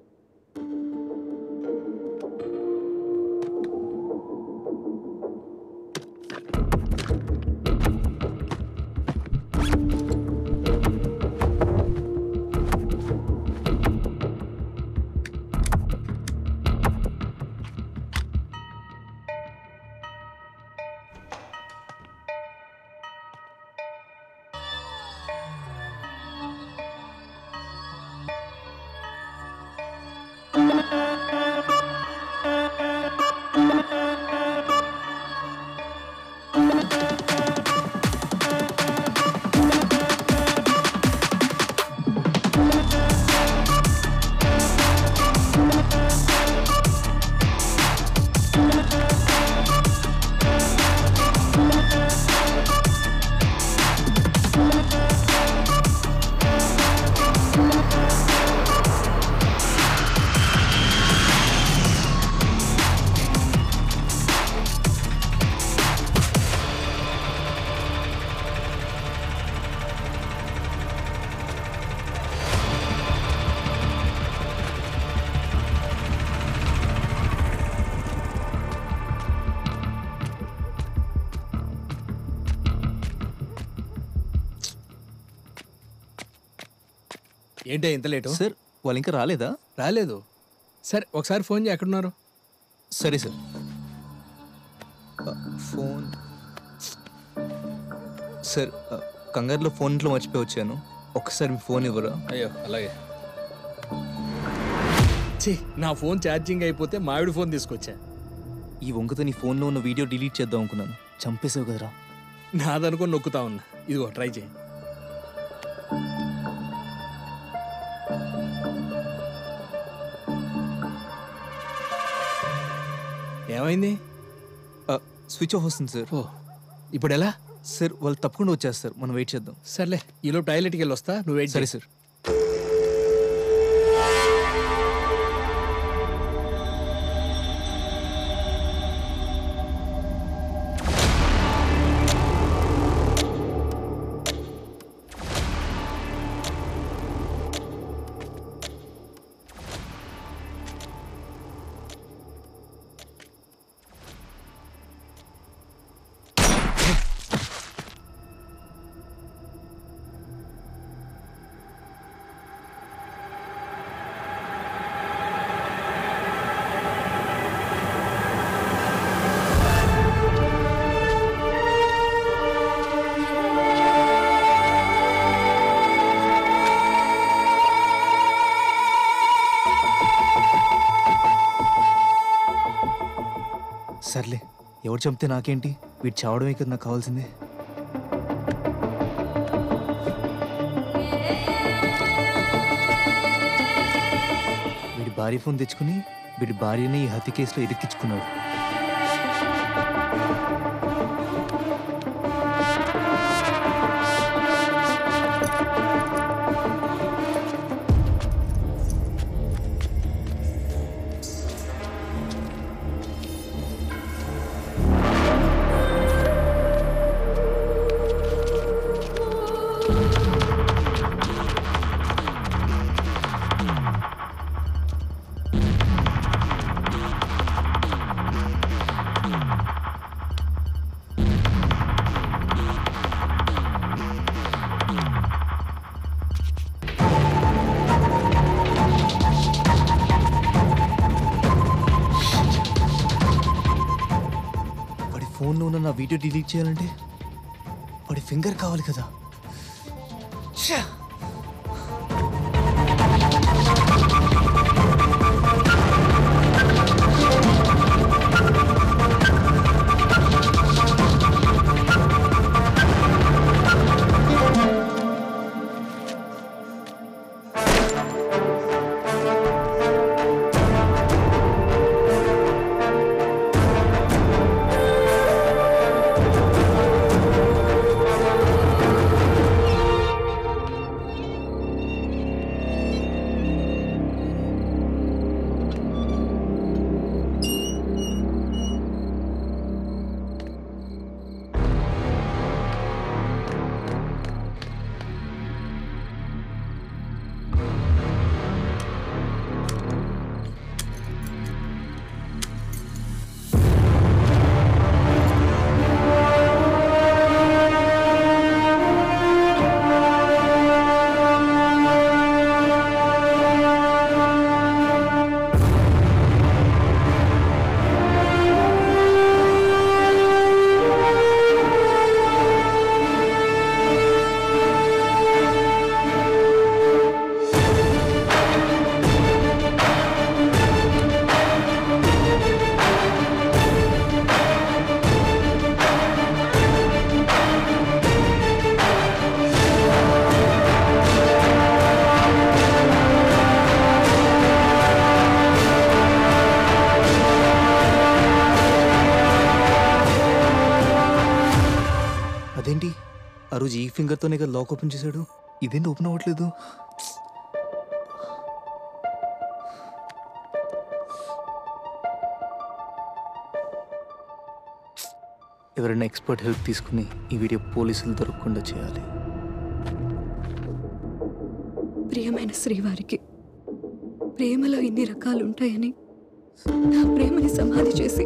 ఏంటి ఇంత లేటు సార్ వాళ్ళు ఇంకా రాలేదా రాలేదు సరే ఒకసారి ఫోన్ చేయి ఎక్కడున్నారు సరే సార్ ఫోన్ సార్ ఆ, కంగారులో ఫోన్ ఇంట్లో మర్చిపోయి వచ్చాను ఒక్కసారి మీ ఫోన్ ఇవ్వరా అయ్యో అలాగే ఛీ నా ఫోన్ ఛార్జింగ్ అయిపోతే మావిడి ఫోన్ తీసుకొచ్చా ఈ వంకతో నీ ఫోన్లో ఉన్న వీడియో డిలీట్ చేద్దాం అనుకున్నాను చంపేసావు కదరా నాదనుకొని నొక్కుతా ఉన్నా ఇదిగో ట్రై చేయి ఏమైంది స్విచ్ ఆఫ్ వస్తుంది సార్ ఓ ఇప్పుడు ఎలా సార్ వాళ్ళు తప్పకుండా వచ్చేస్తారు మనం వెయిట్ చేద్దాం సర్లే ఈలో టాయిలెట్కి వెళ్ళి వస్తా నువ్వు వెయిట్ సరే చేయి. సార్ సర్లే ఎవరు చంపితే నాకేంటి వీడు చావడమే కదా నాకు కావాల్సిందే వీడి భార్య ఫోన్ తెచ్చుకుని వీడి భార్యని ఈ హత్య కేసులో ఇరికించుకున్నాడు వాడి ఫోన్లో ఉన్న నా వీడియో డిలీట్ చేయాలంటే వాడి ఫింగర్ కావాలి కదా ఛా! ఫింగర్తోనే కదా లాక్ ఓపెన్ చేశాడు ఇదేంటి ఓపెన్ అవ్వట్లేదు ఎవరైనా ఎక్స్పర్ట్ హెల్ప్ తీసుకుని ఈ వీడియో పోలీసులు దొరకకుండా చేయాలి ప్రియమైన శ్రీవారికి ప్రేమలో ఇన్ని రకాలు ఉంటాయని నా ప్రేమని సమాధి చేసి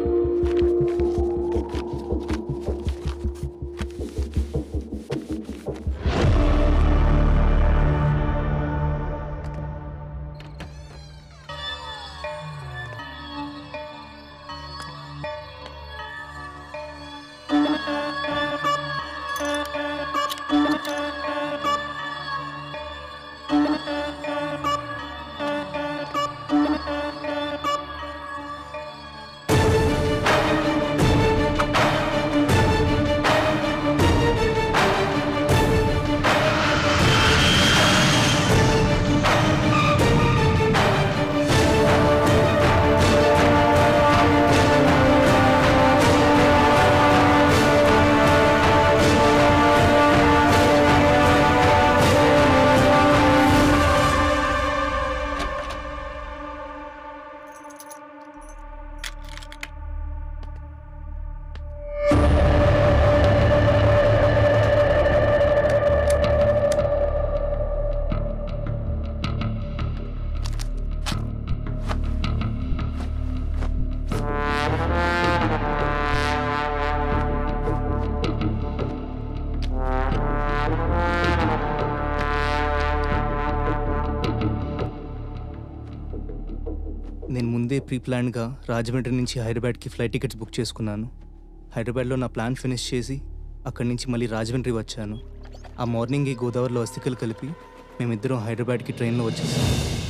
నేను ముందే ప్రీ ప్లాన్గా రాజమండ్రి నుంచి హైదరాబాద్కి ఫ్లైట్ టికెట్స్ బుక్ చేసుకున్నాను హైదరాబాద్లో నా ప్లాన్ ఫినిష్ చేసి అక్కడి నుంచి మళ్ళీ రాజమండ్రి వచ్చాను ఆ మార్నింగ్ ఈ గోదావరిలో అస్థికలు కలిపి మేమిద్దరం హైదరాబాద్కి ట్రైన్లో వచ్చేసాం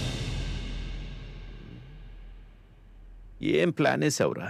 ఏం ప్లాన్ వేసావురా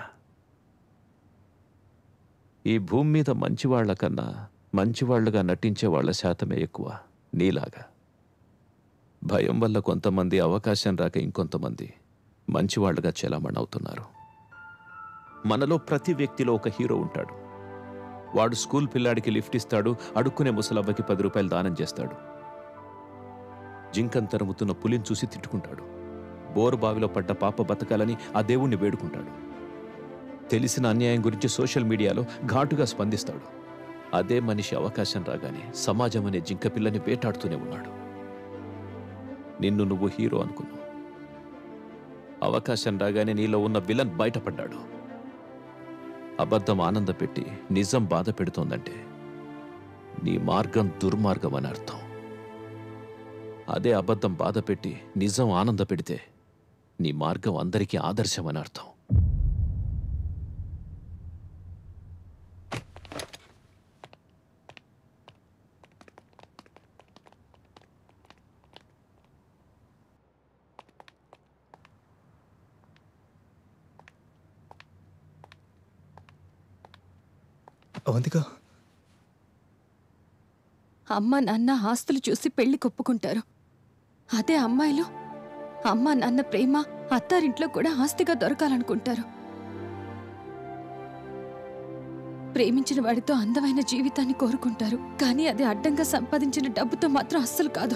ఈ భూమి మీద మంచివాళ్ల కన్నా మంచివాళ్లుగా నటించే వాళ్ళ శాతమే ఎక్కువ నీలాగా భయం వల్ల కొంతమంది అవకాశం రాక ఇంకొంతమంది మంచివాళ్లుగా చెలామణి అవుతున్నారు మనలో ప్రతి వ్యక్తిలో ఒక హీరో ఉంటాడు వాడు స్కూల్ పిల్లాడికి లిఫ్ట్ ఇస్తాడు అడుక్కునే ముసలవ్వకి పది రూపాయలు దానం చేస్తాడు జింకం తరుముతున్న పులిని చూసి తిట్టుకుంటాడు బోరు బావిలో పడ్డ పాప బతకాలని ఆ దేవుణ్ణి వేడుకుంటాడు తెలిసిన అన్యాయం గురించి సోషల్ మీడియాలో ఘాటుగా స్పందిస్తాడు అదే మనిషి అవకాశం రాగానే సమాజం అనే జింక పిల్లని వేటాడుతూనే ఉన్నాడు నిన్ను నువ్వు హీరో అనుకున్నావు అవకాశం రాగానే నీలో ఉన్న విలన్ బయటపడ్డాడు అబద్ధం ఆనంద పెట్టి నిజం బాధ పెడుతోందంటే నీ మార్గం దుర్మార్గం అని అర్థం అదే అబద్ధం బాధ పెట్టి నిజం ఆనంద పెడితే నీ మార్గం అందరికీ ఆదర్శం అని అర్థం అవంతిక అమ్మ నాన్న ఆస్తులు చూసి పెళ్లి కొప్పుకుంటారు అదే అమ్మాయిలు అమ్మ నాన్న ప్రేమ అత్తారింట్లో కూడా ఆస్తిగా దొరకాలనుకుంటారు ప్రేమించిన వాడితో అందమైన జీవితాన్ని కోరుకుంటారు కానీ అది అడ్డంగా సంపాదించిన డబ్బుతో మాత్రం అస్సలు కాదు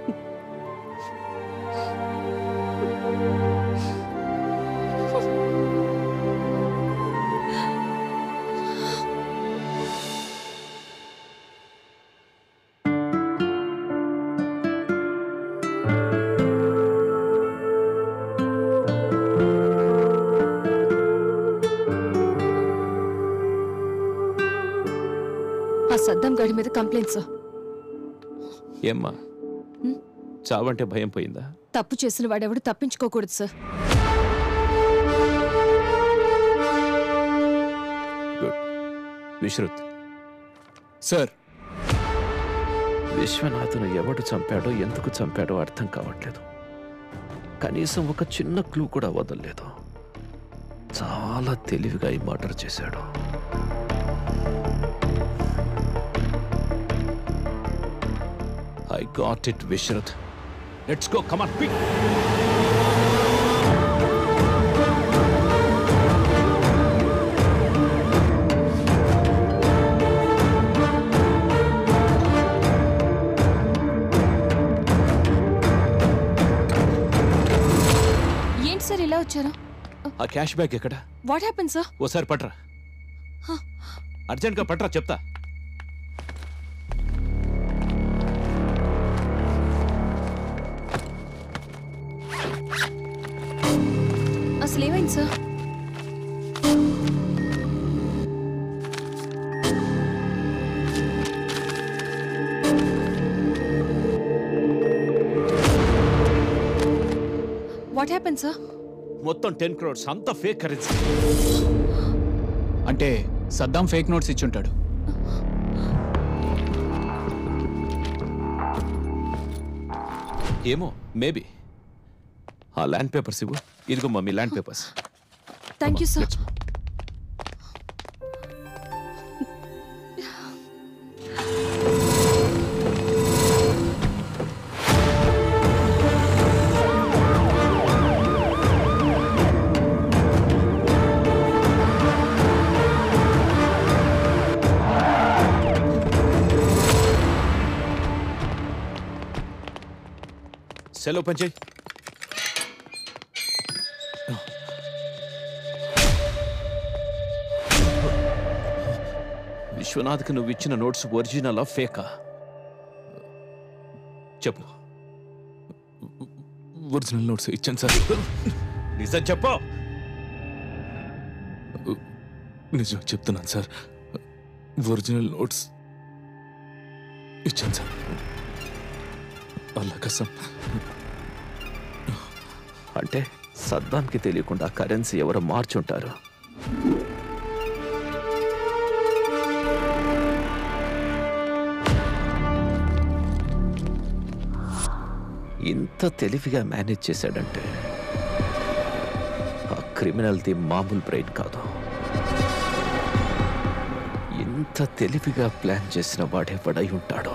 ఆ సద్దం గడి మీద కంప్లైంట్స్ ఏమ్మా చావంటే భయం పోయిందా తప్పు చేసిన వాడెవడు తప్పించుకోకూడదు సార్ గుడ్ విశ్రుత్ సార్ విశ్వనాథును ఎవడు చంపాడో ఎందుకు చంపాడో అర్థం కావట్లేదు కనీసం ఒక చిన్న క్లూ కూడా వదలలేదు చాలా తెలివిగా ఈ మర్డర్ చేశాడు I got it Vishrut let's go come on quick ఏంటి సార్ ఇలా వచ్చారు ఆ క్యాష్ బ్యాగ్ ఎక్కడ వాట్ హ్యాపెన్ సార్ ఓసారి పట్రా అర్జెంట్గా పట్రా చెప్తా అసలు ఏమైంది సార్ వాట్ హ్యాపెన్ సార్ మొత్తం టెన్ క్రోర్స్ అంత ఫేక్ కరెన్సీ అంటే సద్దాం ఫేక్ నోట్స్ ఇచ్చుంటాడు ఏమో మేబీ ఆ ల్యాండ్ పేపర్స్ ఇవ్వు ఇదిగో mummy land papers thank you sir సెలవు పంచేయి విశ్వనాథ్కి నువ్వు ఇచ్చిన నోట్స్ ఒరిజినలా ఫేకా చెప్పు ఒరిజినల్ నోట్స్ ఇచ్చాను సార్ నిజం చెప్పు నిజం చెప్తున్నాను సార్ ఒరిజినల్ నోట్స్ ఇచ్చాను సార్ అల్లా కసం అంటే సద్దాంకి తెలియకుండా కరెన్సీ ఎవరు మార్చుంటారు ఇంత తెలివిగా మేనేజ్ చేశాడంటే ఆ క్రిమినల్ది మామూలు బ్రెయిన్ కాదు ఇంత తెలివిగా ప్లాన్ చేసిన వాడే పడై ఉంటాడో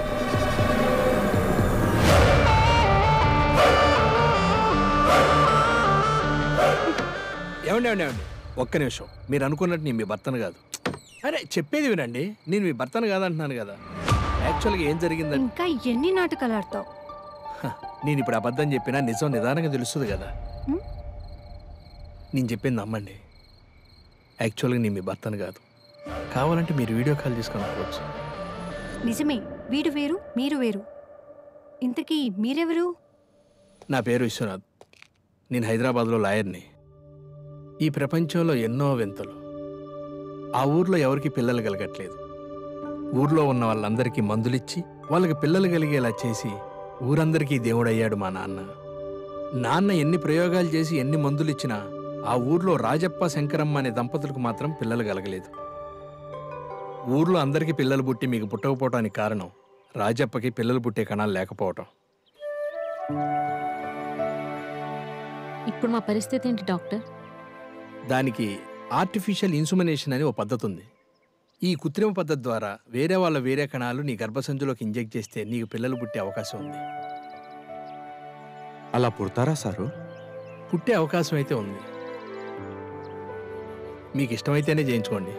ఏమండి ఏమండి ఏమండి ఒక్క నిమిషం మీరు అనుకున్నట్టు నేను మీ భర్తను కాదు అరే చెప్పేది వినండి నేను మీ భర్తను కాదంటున్నాను కదా యాక్చువల్గా ఏం జరిగిందంటే ఇంకా ఎన్ని నాటకాలు ఆడతావు నేను ఇప్పుడు అబద్ధం చెప్పినా నిజం నిదానంగా తెలుస్తుంది కదా హ్మ్? నేను చెప్పింది నమ్మండి యాక్చువల్గా నేను మీ భర్తను కాదు కావాలంటే మీరు వీడియో కాల్ చేసుకొని అనుకోవచ్చు నిజమే వీడు వేరు మీరు వేరు ఇంతకీ మీరెవరు నా పేరు విశ్వనాథ్ నేను హైదరాబాద్లో లాయర్ని ఈ ప్రపంచంలో ఎన్నో వింతలు ఆ ఊర్లో ఎవరికి పిల్లలు కలగట్లేదు ఊర్లో ఉన్న వాళ్ళందరికీ మందులిచ్చి వాళ్ళకి పిల్లలు కలిగేలా చేసి ఊరందరికీ దేవుడయ్యాడు మా నాన్న నాన్న ఎన్ని ప్రయోగాలు చేసి ఎన్ని మందులు ఇచ్చినా ఆ ఊర్లో రాజప్ప శంకరమ్మ అనే దంపతులకు మాత్రం పిల్లలు కలగలేదు ఊర్లో అందరికీ పిల్లలు పుట్టి మీకు పుట్టకపోవటానికి కారణం రాజప్పకి పిల్లలు పుట్టే కణాలు లేకపోవటం ఇప్పుడు మా పరిస్థితి ఏంటి డాక్టర్ దానికి ఆర్టిఫిషియల్ ఇన్సుమినేషన్ అని ఓ పద్ధతి ఉంది ఈ కృత్రిమ పద్ధతి ద్వారా వేరే వాళ్ళ వేరే కణాలు నీ గర్భసంచులోకి ఇంజెక్ట్ చేస్తే నీకు పిల్లలు పుట్టే అవకాశం ఉంది అలా పుడతారా సారు పుట్టే అవకాశం అయితే ఉంది మీకు ఇష్టమైతేనే చేయించుకోండి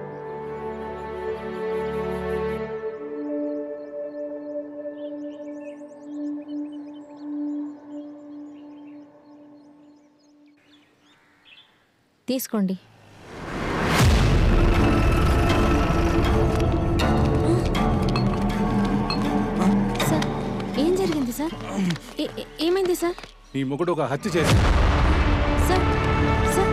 తీసుకోండి సార్ ఏం జరిగింది సార్ ఏ- ఏ- ఏమైంది సార్ నీ మొగుడు ఒక హత్య చేసి సార్ సార్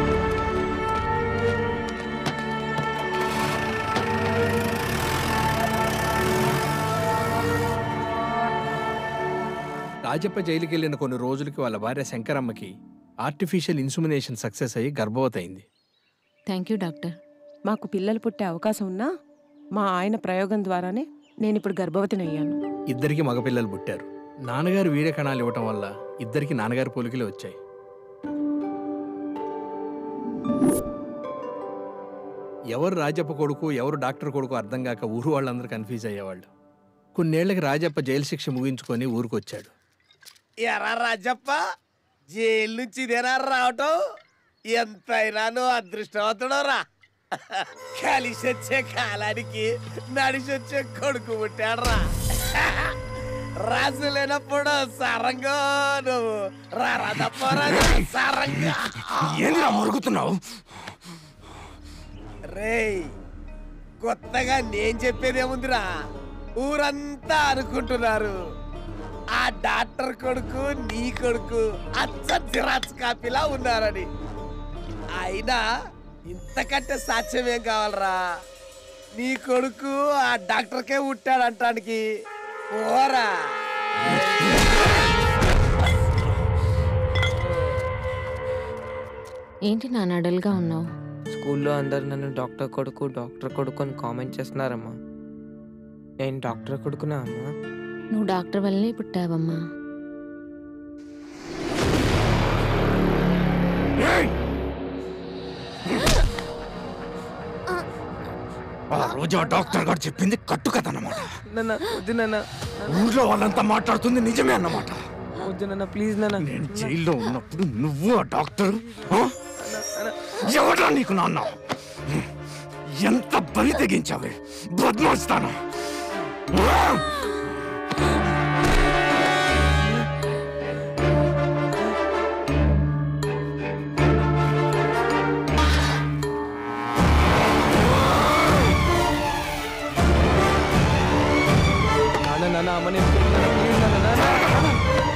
రాజప్ప జైలుకి వెళ్ళిన కొన్ని రోజులకి వాళ్ళ భార్య శంకరమ్మకి ఆర్టిఫిషియల్ ఇన్సుమినేషన్ సక్సెస్ అయ్యి గర్భవతి అయింది థ్యాంక్ యూ డాక్టర్ మాకు పిల్లలు పుట్టే అవకాశం ఉన్నా మా ఆయన ప్రయోగం ద్వారానే నేను ఇప్పుడు గర్భవతినయ్యాను ఇద్దరికి మగపిల్లలు పుట్టారు నాన్నగారు వీర్య కణాలు ఇవ్వటం వల్ల ఇద్దరికి నాన్నగారి పోలికలు వచ్చాయి ఎవరు రాజప్ప కొడుకు ఎవరు డాక్టర్ కొడుకు అర్థం కాక ఊరు వాళ్ళందరూ కన్ఫ్యూజ్ అయ్యేవాళ్ళు కొన్నేళ్లకి రాజప్ప జైలు శిక్ష ముగించుకొని ఊరికొచ్చాడు ఎరా రాజప్ప జైలు నుంచి ఇదేనా రావటం ఎంతైనా నువ్వు అదృష్టవంతుడు రా కలిసి వచ్చే కాలానికి నడిచి వచ్చే కొడుకు పుట్టాడురా రాజు లేనప్పుడు సరంగా నువ్వు రా రథపోరాజు సరంగా ఏందిరా మురుగుతున్నావు రేయ్ కొత్తగా నేను చెప్పేదేముందిరా ఊరంతా అనుకుంటున్నారు ఆ డాక్టర్ కొడుకు నీ కొడుకు అచ్చ జిరాక్స్ కాపీలా ఉన్నారని అయినా ఇంతకంటే సాక్ష్యం ఏం కావాలరా నీ కొడుకు ఆ డాక్టర్కే పుట్టాడంటానికి పోరా ఏంటి నా నడల్గా ఉన్నావు స్కూల్లో అందరు నన్ను డాక్టర్ కొడుకు డాక్టర్ కొడుకు అని కామెంట్ చేస్తున్నారమ్మా నేను డాక్టర్ కొడుకునా అమ్మా నువ్వు డాక్టర్ వల్లనే పుట్టావమ్మా ఆ రోజు ఆ డాక్టర్ గారు చెప్పింది కట్టు కథ అన్నమాట నాన్న వద్దు నాన్న ఊర్లో వాళ్ళంతా మాట్లాడుతుంది నిజమే అన్నమాట వద్దు నాన్న ప్లీజ్ నాన్న నేను జైల్లో ఉన్నప్పుడు నువ్వు ఆ డాక్టర్ ఎవడా నీకు నాన్న ఎంత బలి తెగించావే బద్మాస్తాను నాన్న నాన్న అమ్మ నేను చెప్తున్నాను, please నాన్న, నాన్న, నాన్న.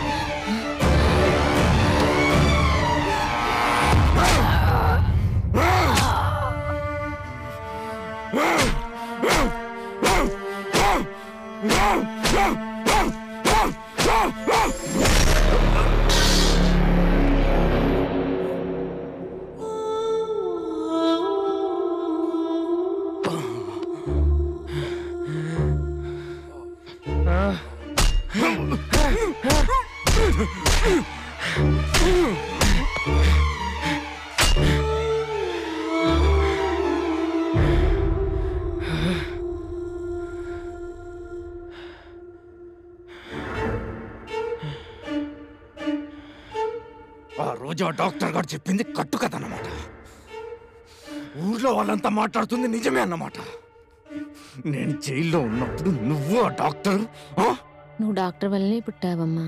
ఆ రోజు ఆ డాక్టర్ గారు చెప్పింది కట్టు కథ అన్నమాట ఊర్లో వాళ్ళంతా మాట్లాడుతుంది నిజమే అన్నమాట నేను జైల్లో ఉన్నప్పుడు నువ్వు ఆ డాక్టర్ నువ్వు డాక్టర్ వల్లనే పుట్టావమ్మా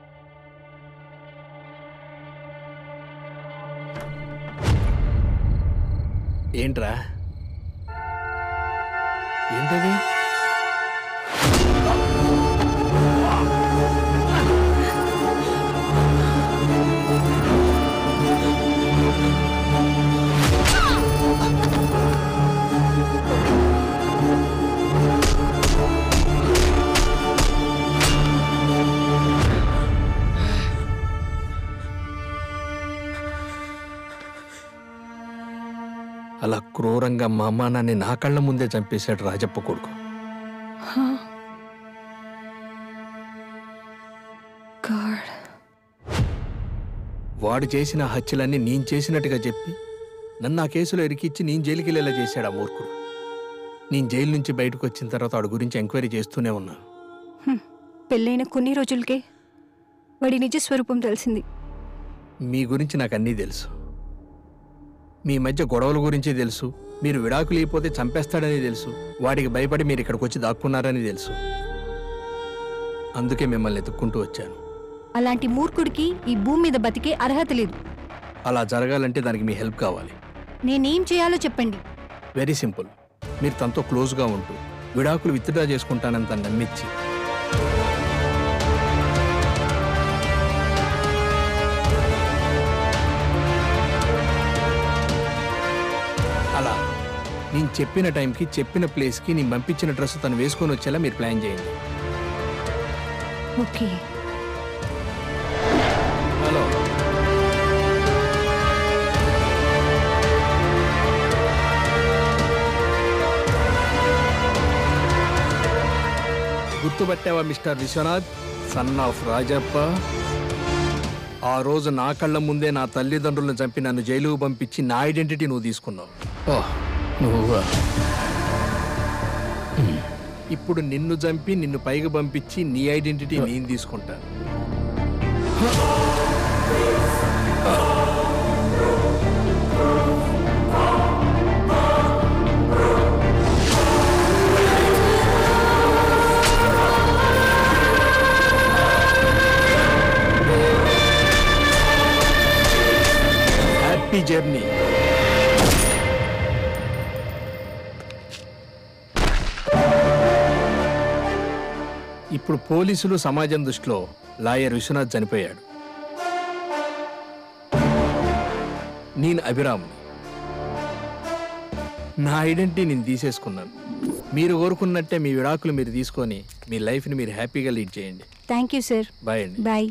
ఏంట్రా ఏంటది అలా క్రూరంగా మా అమ్మ నాన్ని నా కళ్ళ ముందే చంపేశాడు రాజప్ప కొడుకు గాడ్ వాడు చేసిన హత్యలన్నీ నేను చేసినట్టుగా చెప్పి నన్ను ఆ కేసులో ఇరికిచ్చి నేను జైలుకి వెళ్ళేలా చేశాడు ఆ మూర్ఖుడు నేను జైలు నుంచి బయటకు వచ్చిన తర్వాత వాడి గురించి ఎంక్వైరీ చేస్తూనే ఉన్నాను పెళ్ళైన కొన్ని రోజులకే వాడి నిజ స్వరూపం తెలిసింది మీ గురించి నాకు అన్నీ తెలుసు మీ మధ్య గొడవల గురించి తెలుసు మీరు విడాకులు అయిపోతే చంపేస్తాడని తెలుసు వాడికి భయపడి మీరు ఇక్కడికి వచ్చి దాక్కున్నారని తెలుసు అందుకే మిమ్మల్ని ఎత్తుక్కుంటూ వచ్చాను అలాంటి మూర్ఖుడికి ఈ భూమి మీద బతికే అర్హత లేదు అలా జరగాలంటే దానికి మీ హెల్ప్ కావాలి నేనేం చేయాలో చెప్పండి వెరీ సింపుల్ మీరు తనతో క్లోజ్గా ఉంటూ విడాకులు విత్డ్రా చేసుకుంటానని తను నమ్మించి అలా నేను చెప్పిన టైంకి చెప్పిన ప్లేస్కి నేను పంపించిన డ్రెస్ తను వేసుకొని వచ్చేలా మీరు ప్లాన్ చేయండి ఓకే హలో గుర్తుపట్టావా mister Vishwanath son of Rajappa ఆ రోజు నా కళ్ళ ముందే నా తల్లిదండ్రులను చంపి నన్ను జైలుకు పంపించి నా ఐడెంటిటీ నువ్వు తీసుకున్నావు ఓ నువ్వా ఇప్పుడు నిన్ను చంపి నిన్ను పైకి పంపించి నీ ఐడెంటిటీ నేను తీసుకుంటాను హ్యాపీ జర్నీ ఇప్పుడు పోలీసులు సమాజం దృష్టిలో లాయర్ విశ్వనాథ్ చనిపోయాడు నేను అభిరామ్ని నా ఐడెంటిటీ నేను తీసేసుకున్నాను మీరు కోరుకున్నట్టే మీ విడాకులు మీరు తీసుకొని మీ లైఫ్ని మీరు హ్యాపీగా లీడ్ చేయండి థ్యాంక్ యూ సార్ బాయ్ అండి bye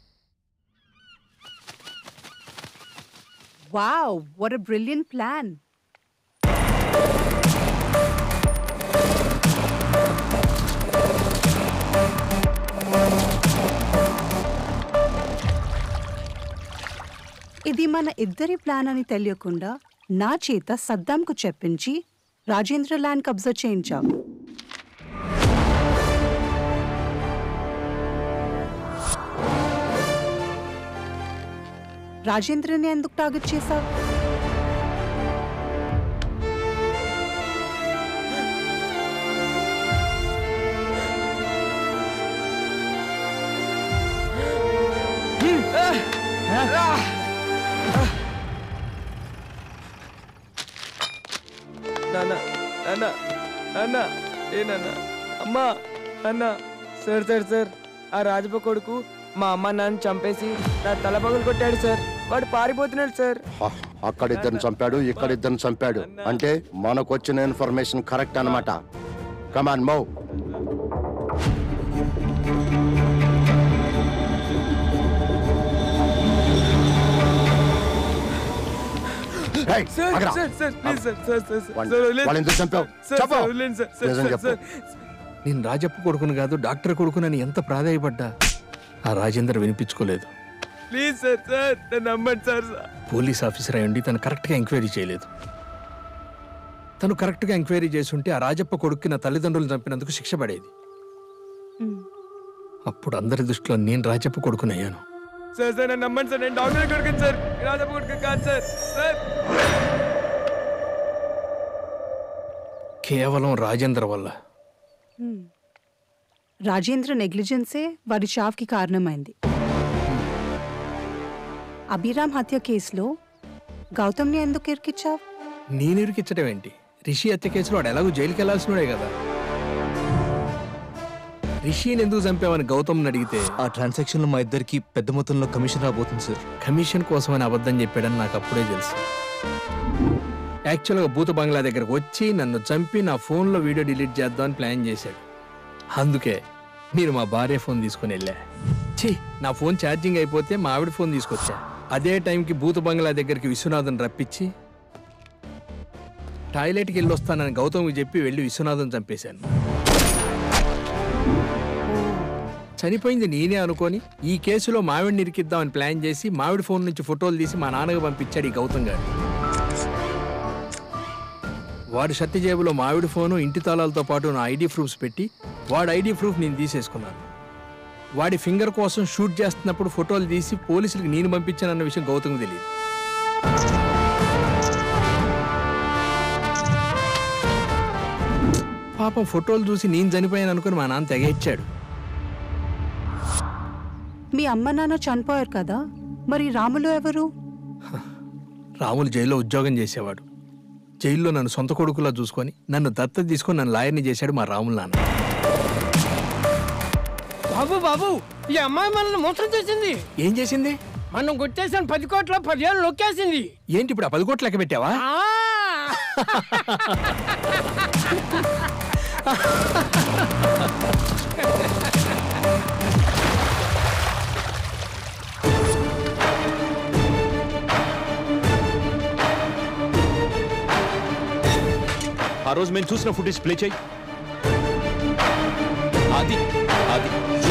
Wow, what a brilliant plan. ఇది మన ఇద్దరి ప్లాన్ అని తెలియకుండా నా చేత సద్దాంకు చెప్పించి రాజేంద్ర ల్యాండ్ కబ్జా చేయించావు రాజేంద్రని ఎందుకు టార్గెట్ చేశావు నాన్న నాన్న నాన్న ఏ నాన్న అమ్మా అన్న సార్ సార్ సార్ ఆ రాజప్ప కొడుకు మా అమ్మ నాన్న చంపేసి నా తల పగులు కొట్టాడు సార్ వాడు పారిపోతున్నాడు సార్ అక్కడిద్దరిని చంపాడు ఇక్కడిద్దరిని చంపాడు అంటే మనకు వచ్చిన ఇన్ఫర్మేషన్ కరెక్ట్ అన్నమాట కమాన్ మౌ Hey, సార్ ఆగరా. Sir sir please sir sir sir sir వాడిని- సార్ వదిలేండి. వాడిని ఎందుకు చంపావు? సార్ చెప్పు. సార్ వదిలేండి సార్ సార్ నిజం సార్ చెప్పు. సార్ నేను రాజప్ప కొడుకును కాదు డాక్టర్ కొడుకునని ఎంత ప్రాధాయపడ్డా ఆ రాజేందర్ వినిపించుకోలేదు ప్లీజ్ సార్ సార్ నన్ను నమ్మండి సార్ సార్ పోలీస్ ఆఫీసర్ అయి ఉండి తను కరెక్ట్గా ఎంక్వైరీ చేయలేదు తను కరెక్ట్గా ఎంక్వైరీ చేసి ఉంటే ఆ రాజప్ప కొడుక్కి నా తల్లిదండ్రులు చంపినందుకు శిక్ష పడేది అప్పుడు అందరి దృష్టిలో నేను రాజప్ప కొడుకునయ్యాను సార్ సార్ నన్ను నమ్మండి సార్ నేను డాక్టర్ కొడుకు సార్ రాజప్ప కొడుకు కాదు సార్ సార్ కేవలం రాజేంద్ర వల్ల Hmm. రాజేంద్ర నెగ్లిజెన్సే వాడి షాఫ్కి కారణమైంది అభిరామ్ హత్య కేసులో గౌతమ్ని ఎందుకు ఇరికిచ్చావు నేను ఇరికిచ్చడం ఏంటి రిషి హత్య కేసులో వాడు ఎలాగో జైలుకి వెళ్లాల్సినోడే కదా రిషిని ఎందుకు చంపావని గౌతమ్ని అడిగితే ఆ ట్రాన్సాక్షన్లో మా ఇద్దరికి పెద్ద మొత్తంలో కమిషన్ రాబోతుంది సార్ కమిషన్ కోసమని అబద్ధం చెప్పాడని నాకు అప్పుడే తెలుసు యాక్చువల్గా భూత బంగ్లా దగ్గరకు వచ్చి నన్ను చంపి నా ఫోన్లో వీడియో డిలీట్ చేద్దామని ప్లాన్ చేశాడు అందుకే మీరు మా భార్య ఫోన్ తీసుకుని వెళ్ళా ఛీ నా ఫోన్ ఛార్జింగ్ అయిపోతే మా ఆవిడ ఫోన్ తీసుకొచ్చా అదే టైంకి భూత బంగ్లా దగ్గరికి విశ్వనాథన్ రప్పించి టాయిలెట్కి వెళ్ళి వస్తానని గౌతమ్కి చెప్పి వెళ్ళి విశ్వనాథన్ చంపేశాను చనిపోయింది నేనే అనుకొని ఈ కేసులో మావిడిని ఇరికిద్దామని ప్లాన్ చేసి మావిడి ఫోన్ నుంచి ఫోటోలు తీసి మా నాన్నకు పంపించాడు ఈ గౌతమ్ గారు వాడి షర్ట్ జేబులో మావిడి ఫోను ఇంటి తాళాలతో పాటు నా ఐడి ప్రూఫ్స్ పెట్టి వాడి ఐడి ప్రూఫ్ నేను తీసేసుకున్నాను వాడి ఫింగర్ కోసం షూట్ చేస్తున్నప్పుడు ఫోటోలు తీసి పోలీసులకు నేను పంపించానన్న విషయం గౌతమ్ తెలియదు పాపం ఫోటోలు చూసి నేను చనిపోయాను అనుకుని మా నాన్న తెగేచ్చాడు మీ అమ్మ నాన్న చనిపోయారు కదా మరి రాములు ఎవరు రాములు జైల్లో ఉద్యోగం చేసేవాడు జైల్లో నన్ను సొంత కొడుకులా చూసుకొని నన్ను దత్తత తీసుకొని నన్ను లాయర్ని చేశాడు మా రాములు నాన్న బాబు బాబు ఈ అమ్మాయి మనల్ని మోసం చేసింది ఏం చేసింది మనం కొట్టేసిన పది కోట్ల పదిహేను నొక్కేసింది ఏంటి ఇప్పుడు ఆ పది కోట్లు లెక్క పెట్టావా ఆ రోజు మేము చూసిన ఫుటేజ్ ప్లే చేయి అది అది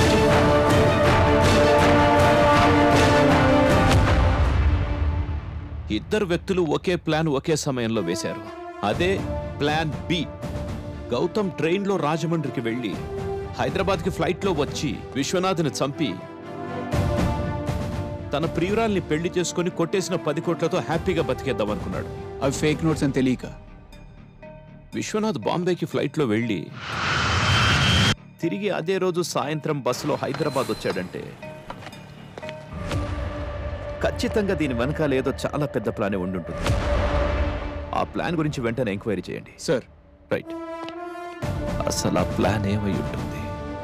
ఇద్దరు వ్యక్తులు ఒకే ప్లాన్ ఒకే సమయంలో వేశారు అదే ప్లాన్ బి గౌతమ్ ట్రైన్లో రాజమండ్రికి వెళ్ళి హైదరాబాద్కి ఫ్లైట్లో వచ్చి విశ్వనాథ్ని చంపి తన ప్రియురాల్ని పెళ్లి చేసుకుని కొట్టేసిన పది కోట్లతో హ్యాపీగా బతికేద్దాం అనుకున్నాడు అవి ఫేక్ నోట్స్ అని తెలియక విశ్వనాథ్ బాంబేకి ఫ్లైట్లో వెళ్ళి తిరిగి అదే రోజు సాయంత్రం బస్సులో హైదరాబాద్ వచ్చాడంటే ఖచ్చితంగా దీని వెనకాల ఏదో చాలా పెద్ద ప్లానే ఉండుంటుంది ఆ ప్లాన్ గురించి వెంటనే ఎంక్వైరీ చేయండి సార్ రైట్ అసలు ఆ ప్లాన్ ఏమై ఉంటుంది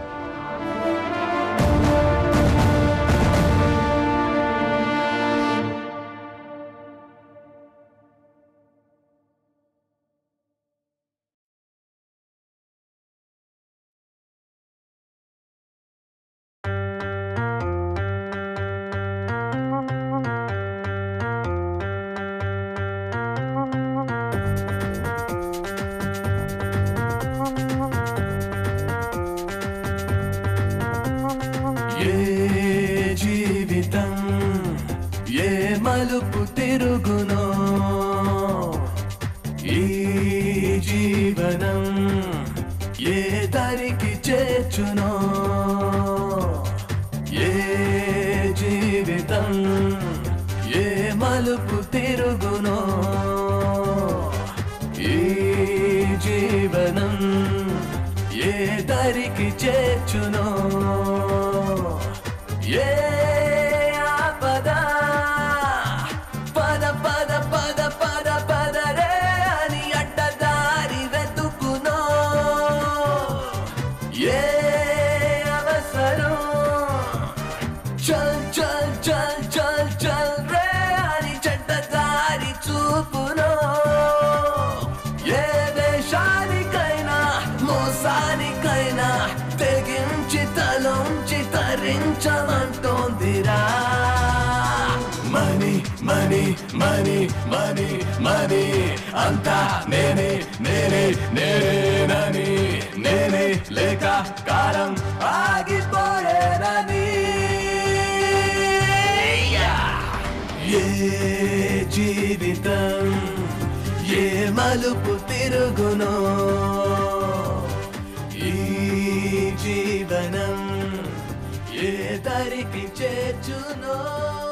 ఏ జీవితం ఏ మలుపు తిరుగునో ఈ జీవనం ఏ దరికి చేర్చునో ఏ జీవితం ఏ మలుపు తిరుగునో ఈ జీవనం ఏ దరికి చేర్చునో ఏ ఆపద పద పద పద పద పద రే అని అడ్డదారి వెతుకునో ఏ అవసరం చల్ చల్ చల్ చల్ చల్ రే అని చెడ్డదారి చూపునో ఏ దేశానికైనా మోసానికైనా తెగించి తలోంచి తరించమంటోందిరా money money money money money అంతా నేనే నేనే నేనేనని నేనే లేక కాలం ఆగిపోయేనని ఏ జీవితం ఏ మలుపు తిరుగునో ఈ జీవనం ఏ దరికి చేర్చునో